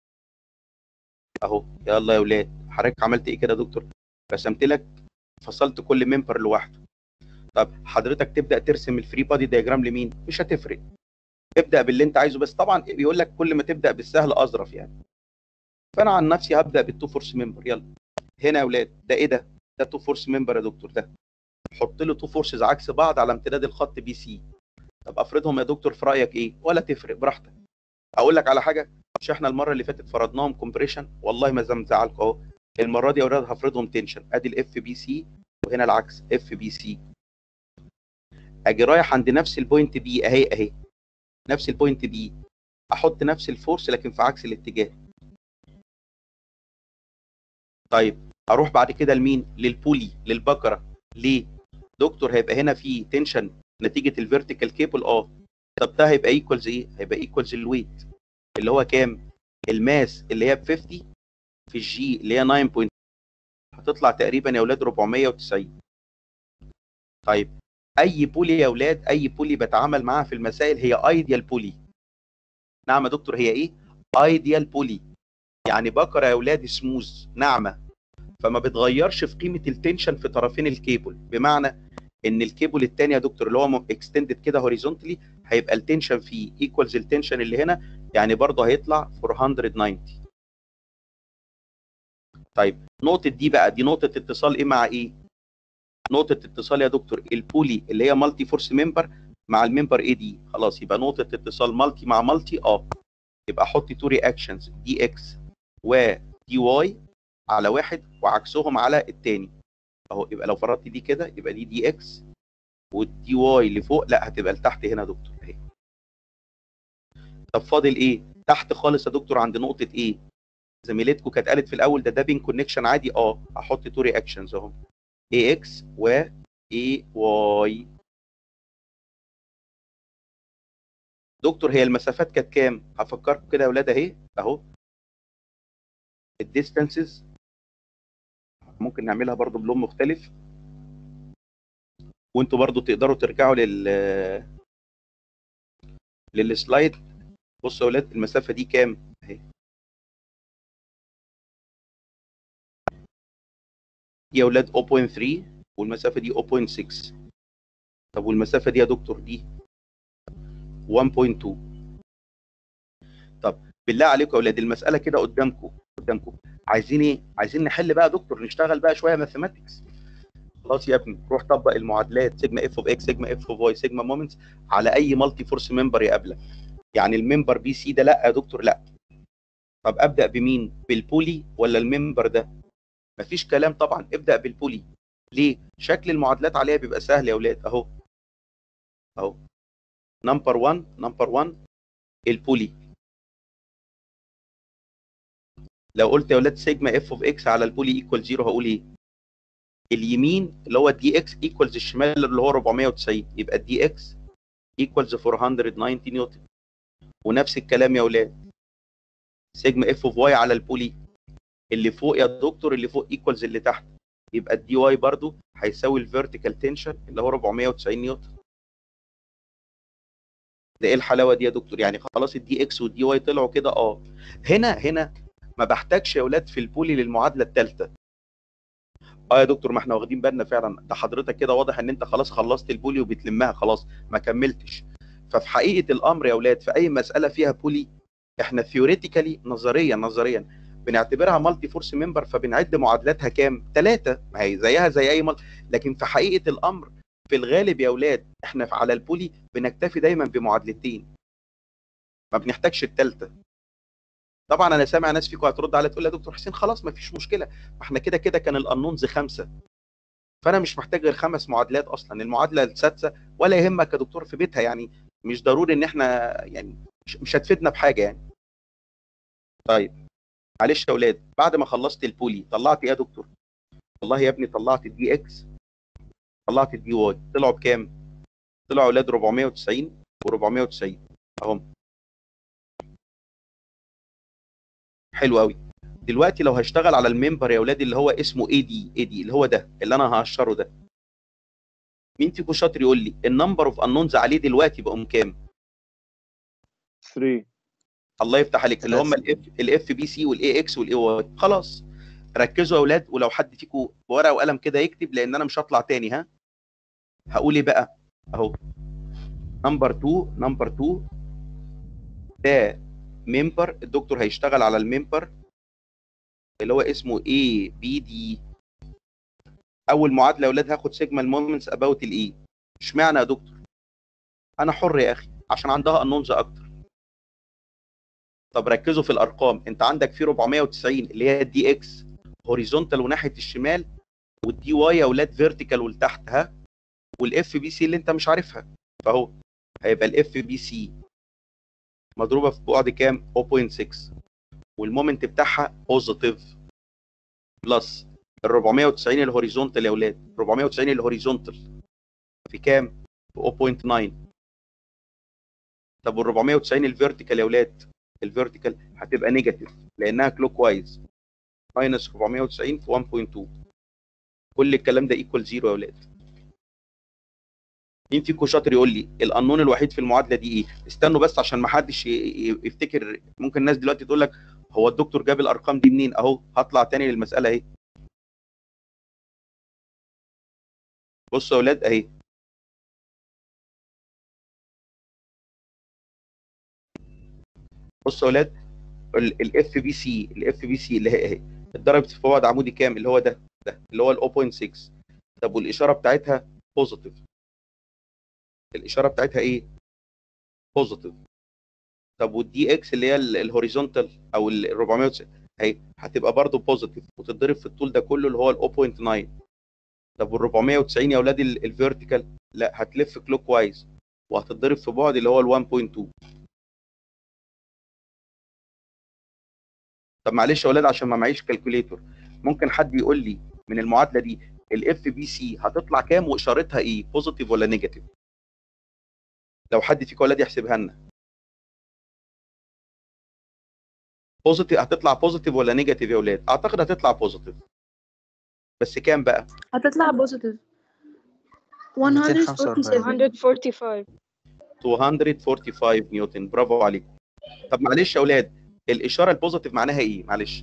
اهو يلا يا اولاد حضرتك عملت ايه كده يا دكتور رسمت لك فصلت كل ممبر لوحده طب حضرتك تبدا ترسم الفري بادي دياجرام لمين مش هتفرق ابدا باللي انت عايزه بس طبعا بيقول لك كل ما تبدا بالسهل اظرف يعني فانا عن نفسي هبدا بالتو فورس ممبر يلا هنا يا اولاد ده ايه ده ده تو فورس ممبر يا دكتور ده حط له تو فورسز عكس بعض على امتداد الخط بي سي طب افرضهم يا دكتور في رايك ايه ولا تفرق براحتك اقول لك على حاجه مش احنا المره اللي فاتت فرضناهم كومبريشن والله ما زعلكم اهو المره دي يا اولاد هفرضهم تنشن ادي الاف بي سي وهنا العكس اف بي سي اجي رايح عند نفس البوينت بي اهي اهي نفس البوينت بي احط نفس الفورس لكن في عكس الاتجاه طيب اروح بعد كده لمين للبولي للبكره ليه دكتور هيبقى هنا في تنشن نتيجه الفيرتيكال كيبل اه طب ده هيبقى ايكوالز ايه هيبقى ايكوالز الويت اللي هو كام الماس اللي هي ب 50 في الجي اللي هي 9. هتطلع تقريبا يا اولاد 490 طيب اي بولي يا اولاد اي بولي بتعامل معاها في المسائل هي ايديال بولي نعم يا دكتور هي ايه ايديال بولي يعني بكره يا اولاد سموز ناعمه فما بتغيرش في قيمه التنشن في طرفين الكيبل بمعنى ان الكيبل الثاني يا دكتور اللي هو اكستندد كده هوريزونتالي هيبقى التنشن فيه ايكوالز التنشن اللي هنا يعني برضه هيطلع 490 طيب نقطه دي بقى دي نقطه اتصال ايه مع ايه نقطه اتصال يا دكتور البولي اللي هي مالتي فورس ممبر مع الممبر ايه دي خلاص يبقى نقطه اتصال مالتي مع مالتي اه يبقى احط تو رياكشنز دي اكس ودي واي على واحد وعكسهم على التاني اهو يبقى لو فرضت دي كده يبقى دي دي اكس والدي واي اللي فوق لا هتبقى لتحت هنا يا دكتور اهي طب فاضل ايه تحت خالص يا دكتور عند نقطه ايه زميلتكم كانت قالت في الاول ده ده بين كونكشن عادي اه احط تو رياكشنز اهو اي اكس و اي واي دكتور هي المسافات كانت كام هفكركم كده يا اولاد اهي اهو الديستانسز ممكن نعملها برضو بلون مختلف وانتوا برضو تقدروا ترجعوا لل للسلايد بصوا يا اولاد المسافه دي كام اهي دي يا اولاد 0.3 والمسافه دي 0.6 طب والمسافه دي يا دكتور دي 1.2 طب بالله عليكم يا اولاد المساله كده قدامكم قدامكم عايزين ايه عايزين نحل بقى يا دكتور نشتغل بقى شويه ماثيماتكس خلاص يا ابني روح طبق المعادلات سيجما اف اوف اكس سيجما اف اوف واي سيجما مومنتس على اي مالتي فورس ممبر يقابلك يعني الممبر بي سي ده لا يا دكتور لا طب ابدا بمين بالبولي ولا الممبر ده مفيش كلام طبعا ابدا بالبولي ليه شكل المعادلات عليها بيبقى سهل يا اولاد اهو اهو نمبر 1 نمبر 1 البولي لو قلت يا ولاد سيجما اف اوف اكس على البولي ايكوال زيرو هقول ايه اليمين اللي هو الدي اكس ايكوالز الشمال اللي هو 490 يبقى الدي اكس ايكوالز 490 نيوتن ونفس الكلام يا ولاد سيجما اف اوف واي على البولي اللي فوق يا دكتور اللي فوق ايكوالز اللي تحت يبقى الدي واي برضو هيساوي الفيرتيكال تنشن اللي هو 490 نيوتن ده ايه الحلاوه دي يا دكتور يعني خلاص الدي اكس والدي واي طلعوا كده اه هنا هنا ما بحتاجش يا ولاد في البولي للمعادله الثالثه اه يا دكتور ما احنا واخدين بالنا فعلا ده حضرتك كده واضح ان انت خلاص خلصت البولي وبتلمها خلاص ما كملتش ففي حقيقه الامر يا ولاد في اي مساله فيها بولي احنا ثيوريتيكالي نظريا نظريا بنعتبرها مالتي فورس ممبر فبنعد معادلاتها كام؟ ثلاثه ما هي زيها زي اي مالتي لكن في حقيقه الامر في الغالب يا ولاد احنا على البولي بنكتفي دايما بمعادلتين ما بنحتاجش الثالثه طبعا انا سامع ناس فيكم هترد عليا تقول لي يا دكتور حسين خلاص ما فيش مشكله ما احنا كده كده كان الانونز خمسه فانا مش محتاج غير خمس معادلات اصلا المعادله السادسه ولا يهمك يا دكتور في بيتها يعني مش ضروري ان احنا يعني مش, مش هتفيدنا بحاجه يعني طيب معلش يا اولاد بعد ما خلصت البولي طلعت ايه يا دكتور والله يا ابني طلعت الدي اكس طلعت الدي واي طلعوا بكام طلعوا اولاد 490 و490 اهم حلو قوي دلوقتي لو هشتغل على الممبر يا اولاد اللي هو اسمه اي دي اي دي اللي هو ده اللي انا هقشره ده مين فيكم شاطر يقول لي النمبر اوف انونز عليه دلوقتي بقوا كام 3 الله يفتح عليك اللي هم ثلاثة. الاف الاف بي سي والاي اكس والاي واي خلاص ركزوا يا اولاد ولو حد فيكم بورقه وقلم كده يكتب لان انا مش هطلع تاني ها هقول ايه بقى اهو نمبر 2 نمبر 2 ده ممبر الدكتور هيشتغل على الممبر اللي هو اسمه اي بي دي اول معادله يا اولاد هاخد سيجما المومنتس اباوت الاي اشمعنى يا دكتور انا حر يا اخي عشان عندها انونز اكتر طب ركزوا في الارقام انت عندك في 490 اللي هي الدي اكس هوريزونتال وناحيه الشمال والدي واي يا اولاد فيرتيكال ولتحت ها والاف بي سي اللي انت مش عارفها فاهو هيبقى الاف بي سي مضروبه في بعد كام 0.6 والمومنت بتاعها بوزيتيف بلس ال 490 الهوريزونتال يا اولاد 490 الهوريزونتال في كام في 0.9 طب وال 490 الفيرتيكال يا اولاد الفيرتيكال هتبقى نيجاتيف لانها كلوك وايز ماينس 490 في 1.2 كل الكلام ده ايكوال زيرو يا اولاد مين فيكم شاطر يقول لي القانون الوحيد في المعادله دي ايه استنوا بس عشان ما حدش ي- ي- يفتكر ممكن الناس دلوقتي تقول لك هو الدكتور جاب الارقام دي منين اهو هطلع تاني للمساله اهي بصوا يا اولاد اهي بصوا يا اولاد الاف بي سي الاف بي سي اللي هي اهي اتضربت في بعد عمودي كام اللي هو ده ده اللي هو ال 0.6 طب والاشاره بتاعتها بوزيتيف الاشاره بتاعتها ايه بوزيتيف طب والدي اكس اللي هي ال- الهوريزونتال او ال 490 اهي هتبقى برضه بوزيتيف وتتضرب في الطول ده كله اللي هو ال 0.9 طب وال 490 يا اولاد ال- الفيرتيكال لا هتلف كلوك وايز وهتتضرب في بعد اللي هو ال 1.2 طب معلش يا اولاد عشان ما معيش كالكوليتور ممكن حد يقول لي من المعادله دي الاف بي سي هتطلع كام واشارتها ايه بوزيتيف ولا نيجاتيف لو حد فيكم ولاد يحسبها لنا بوزيتيف هتطلع بوزيتيف ولا نيجاتيف يا اولاد اعتقد هتطلع بوزيتيف بس كام بقى هتطلع بوزيتيف 245. 145 245 نيوتن برافو عليك طب معلش يا اولاد الاشاره البوزيتيف معناها ايه معلش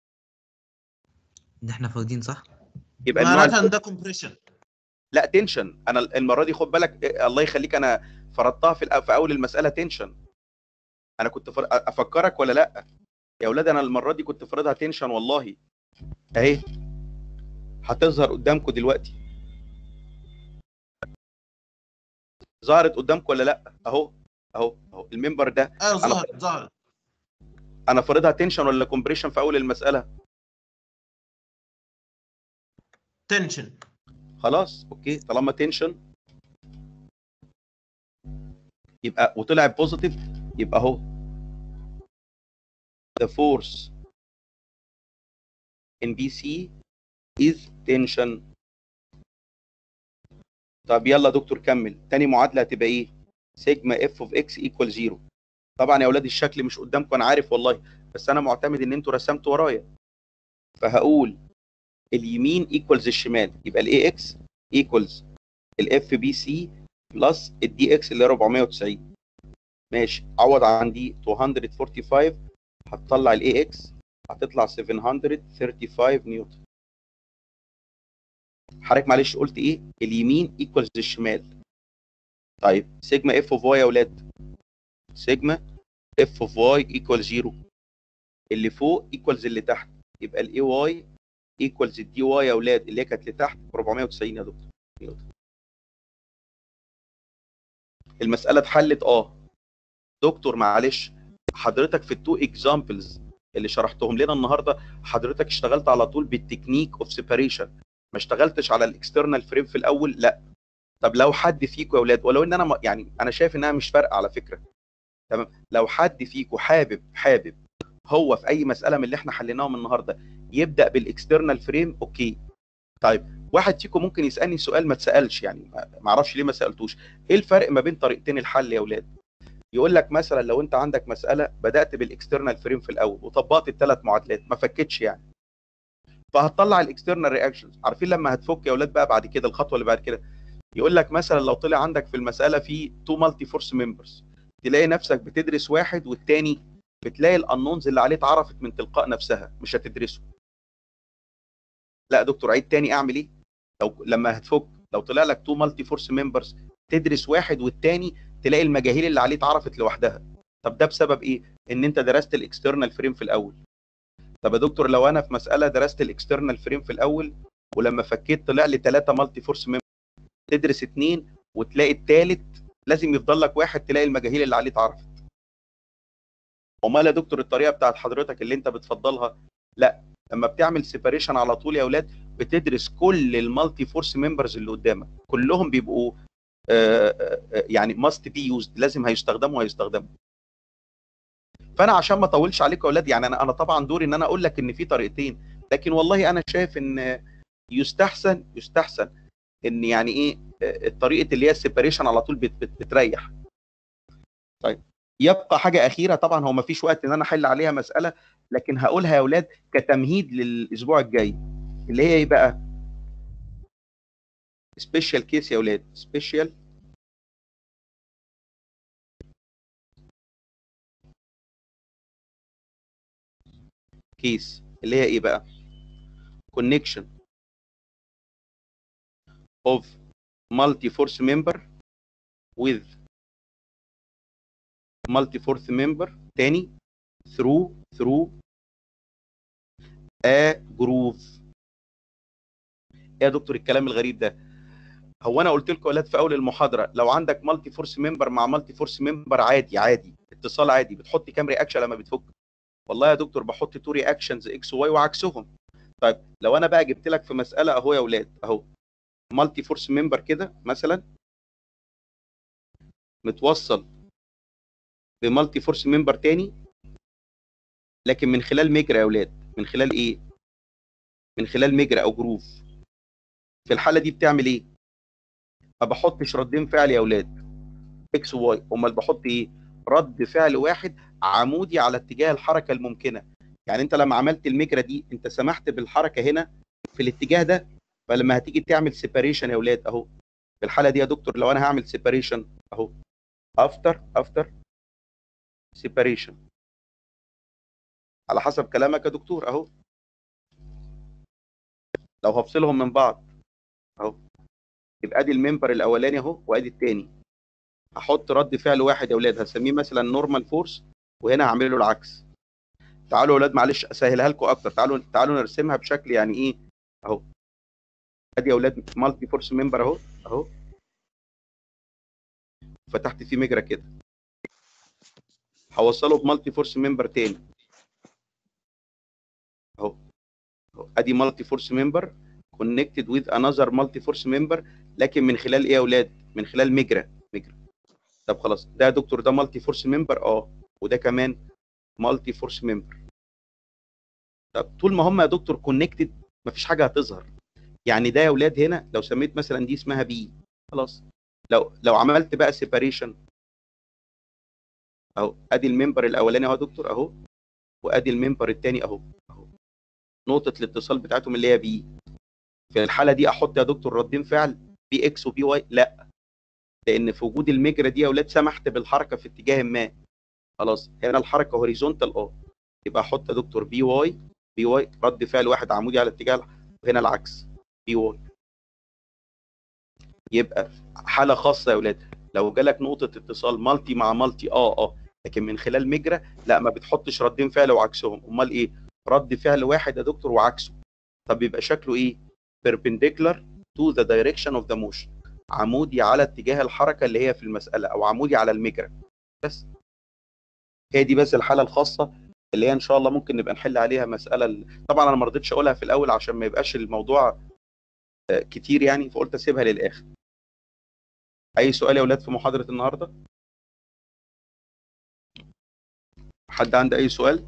ان احنا فاضيين صح يبقى النوع معناتها الب- ان ده كومبريشن لا تنشن انا المره دي خد بالك إيه، الله يخليك انا فرضتها في الأ- في اول المساله تنشن انا كنت فر... افكرك ولا لا يا اولاد انا المره دي كنت فارضها تنشن والله اهي هتظهر قدامكم دلوقتي ظهرت قدامكم ولا لا اهو اهو اهو المنبر ده ايوه انا ظهرت ظهرت انا فارضها تنشن ولا كومبريشن في اول المساله تنشن خلاص اوكي طالما تنشن يبقى وطلع بوزيتيف يبقى اهو the force in BC is tension طب يلا دكتور كمل تاني معادلة هتبقى ايه سيجما اف اوف اكس ايكوال زيرو طبعا يا اولاد الشكل مش قدامكم انا عارف والله بس انا معتمد ان انتوا رسمتوا ورايا فهقول اليمين ايكوالز الشمال يبقى الاي اكس ايكوالز الاف بي سي بلس الدي اكس اللي هي 490 ماشي عوض عن دي 245 هتطلع الاي اكس هتطلع 735 نيوتن حضرتك معلش قلت ايه اليمين ايكوالز الشمال طيب سيجما اف اوف واي يا اولاد سيجما اف اوف واي ايكوال زيرو اللي فوق ايكوالز اللي تحت يبقى الاي واي ايكوالز الدي واي يا اولاد اللي هي كانت لتحت 490 يا دكتور نيوتن المساله اتحلت اه دكتور معلش حضرتك في التو اكزامبلز اللي شرحتهم لنا النهارده حضرتك اشتغلت على طول بالتكنيك اوف سيباريشن ما اشتغلتش على الاكسترنال فريم في الاول لا طب لو حد فيكم يا اولاد ولو ان انا م- يعني انا شايف انها مش فارقه على فكره تمام لو حد فيكم حابب حابب هو في اي مساله من اللي احنا حليناهم النهارده يبدا بالاكسترنال فريم اوكي طيب واحد فيكم ممكن يسالني سؤال ما اتسالش يعني ما ما اعرفش ليه ما سالتوش ايه الفرق ما بين طريقتين الحل يا اولاد يقول لك مثلا لو انت عندك مساله بدات بالاكسترنال فريم في الاول وطبقت الثلاث معادلات ما فكتش يعني فهتطلع الاكسترنال رياكشنز عارفين لما هتفك يا اولاد بقى بعد كده الخطوه اللي بعد كده يقول لك مثلا لو طلع عندك في المساله في تو مالتي فورس ممبرز تلاقي نفسك بتدرس واحد والتاني بتلاقي الانونز اللي عليه اتعرفت من تلقاء نفسها مش هتدرسه لا يا دكتور عيد تاني اعمل ايه لو لما هتفك لو طلع لك تو مالتي فورس ممبرز تدرس واحد والتاني تلاقي المجاهيل اللي عليه اتعرفت لوحدها طب ده بسبب ايه ان انت درست الاكسترنال فريم في الاول طب يا دكتور لو انا في مساله درست الاكسترنال فريم في الاول ولما فكيت طلع لي ثلاثه مالتي فورس ممبر تدرس اثنين وتلاقي الثالث لازم يفضل لك واحد تلاقي المجاهيل اللي عليه اتعرفت امال يا دكتور الطريقه بتاعت حضرتك اللي انت بتفضلها لا لما بتعمل سيباريشن على طول يا اولاد بتدرس كل المالتي فورس ممبرز اللي قدامك كلهم بيبقوا آه، آه، يعني ماست بي يوزد لازم هيستخدموا هيستخدموا فانا عشان ما اطولش عليكم يا اولاد يعني انا انا طبعا دوري ان انا اقول لك ان في طريقتين لكن والله انا شايف ان يستحسن يستحسن ان يعني ايه آه، الطريقه اللي هي السيباريشن على طول بت بت بتريح طيب يبقى حاجه اخيره طبعا هو ما فيش وقت ان انا احل عليها مساله لكن هقولها يا اولاد كتمهيد للاسبوع الجاي اللي هي ايه بقى سبيشال كيس يا اولاد سبيشال كيس اللي هي ايه بقى connection of multi force member with multi force member تاني through through a groove ايه يا دكتور الكلام الغريب ده هو انا قلت لكم يا اولاد في اول المحاضره لو عندك مالتي فورس ممبر مع مالتي فورس ممبر عادي عادي اتصال عادي بتحط كام رياكشن لما بتفك والله يا دكتور بحط تو رياكشنز اكس وواي وعكسهم طيب لو انا بقى جبت لك في مساله اهو يا اولاد اهو مالتي فورس ممبر كده مثلا متوصل بمالتي فورس ممبر تاني لكن من خلال مجرى يا اولاد من خلال ايه من خلال مجرى او جروف في الحاله دي بتعمل ايه ما بحطش ردين فعل يا اولاد اكس وواي امال بحط ايه رد فعل واحد عمودي على اتجاه الحركه الممكنه يعني انت لما عملت المجرى دي انت سمحت بالحركه هنا في الاتجاه ده فلما هتيجي تعمل سيباريشن يا اولاد اهو في الحاله دي يا دكتور لو انا هعمل سيباريشن اهو افتر افتر سيباريشن على حسب كلامك يا دكتور اهو لو هفصلهم من بعض اهو يبقى ادي الممبر الاولاني اهو وادي الثاني هحط رد فعل واحد يا اولاد هسميه مثلا نورمال فورس وهنا هعمل له العكس تعالوا يا اولاد معلش اسهلها لكم اكتر تعالوا تعالوا نرسمها بشكل يعني ايه اهو ادي يا اولاد مالتي فورس ممبر اهو اهو فتحت فيه مجرى كده هوصله بمالتي فورس ممبر تاني اهو أهو. ادي مالتي فورس ممبر connected with another multi force member لكن من خلال ايه يا اولاد من خلال مجرى مجرى طب خلاص ده يا دكتور ده مالتي فورس ممبر اه وده كمان مالتي فورس ممبر طب طول ما هم يا دكتور كونكتد مفيش حاجه هتظهر يعني ده يا اولاد هنا لو سميت مثلا دي اسمها بي خلاص لو لو عملت بقى سيباريشن اهو ادي الممبر الاولاني اهو يا دكتور اهو وادي الممبر الثاني اهو اهو نقطه الاتصال بتاعتهم اللي هي بي في الحاله دي احط يا دكتور ردين فعل بي اكس وبي واي لا لان في وجود المجرى دي يا اولاد سمحت بالحركه في اتجاه ما خلاص هنا الحركه هوريزونتال اه يبقى احط يا دكتور بي واي بي واي رد فعل واحد عمودي على اتجاه وهنا العكس بي واي يبقى حاله خاصه يا اولاد لو جالك نقطه اتصال مالتي مع مالتي اه اه لكن من خلال مجرى لا ما بتحطش ردين فعل وعكسهم امال ايه رد فعل واحد يا دكتور وعكسه طب يبقى شكله ايه perpendicular to the direction of the motion عمودي على اتجاه الحركه اللي هي في المساله او عمودي على المجرى بس هي دي بس الحاله الخاصه اللي هي ان شاء الله ممكن نبقى نحل عليها مساله ال- طبعا انا ما رضيتش اقولها في الاول عشان ما يبقاش الموضوع آه، كتير يعني فقلت اسيبها للاخر اي سؤال يا اولاد في محاضره النهارده حد عنده اي سؤال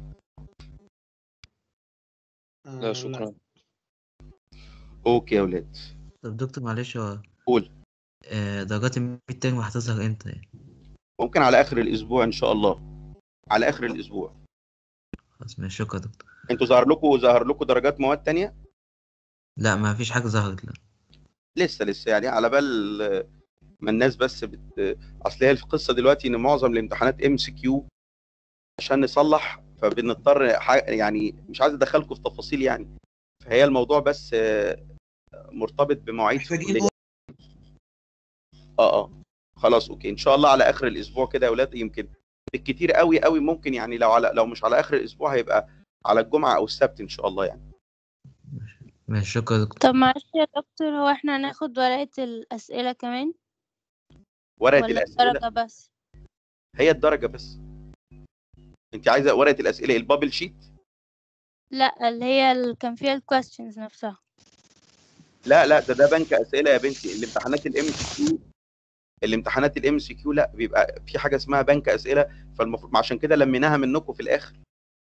لا شكرا اوكي يا اولاد طب دكتور معلش هو قول آه، درجات الميد ترم هتظهر امتى يعني؟ ممكن على اخر الاسبوع ان شاء الله على اخر الاسبوع خلاص ماشي شكرا يا دكتور انتوا ظهر لكم ظهر لكم درجات مواد تانية لا ما فيش حاجة ظهرت لا لسه لسه يعني على بال آه، ما الناس بس بت... اصل هي القصه دلوقتي ان معظم الامتحانات ام سي كيو عشان نصلح فبنضطر ح- يعني مش عايز ادخلكم في تفاصيل يعني فهي الموضوع بس آه، مرتبط بمواعيد في الكلية. اه اه خلاص اوكي ان شاء الله على اخر الاسبوع كده يا اولاد يمكن بالكتير قوي قوي ممكن يعني لو على لو مش على اخر الاسبوع هيبقى على الجمعه او السبت ان شاء الله يعني ماشي شكرا يا دكتور طب معلش يا دكتور هو احنا هناخد ورقة الأسئلة كمان ورقه ولا الاسئله الدرجة بس هي الدرجه بس انت عايزه ورقه الاسئله البابل شيت لا اللي هي اللي كان فيها الكويستشنز نفسها لا لا ده ده بنك اسئله يا بنتي الامتحانات الام سي كيو الامتحانات الام سي كيو لا بيبقى في حاجه اسمها بنك اسئله فالمفروض عشان كده لميناها منكم في الاخر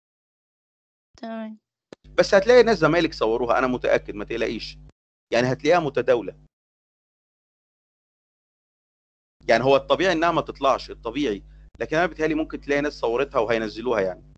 تمام بس هتلاقي ناس زمايلك صوروها انا متاكد ما تقلقيش يعني هتلاقيها متداوله يعني هو الطبيعي انها ما تطلعش الطبيعي لكن انا بيتهيألي ممكن تلاقي ناس صورتها وهينزلوها يعني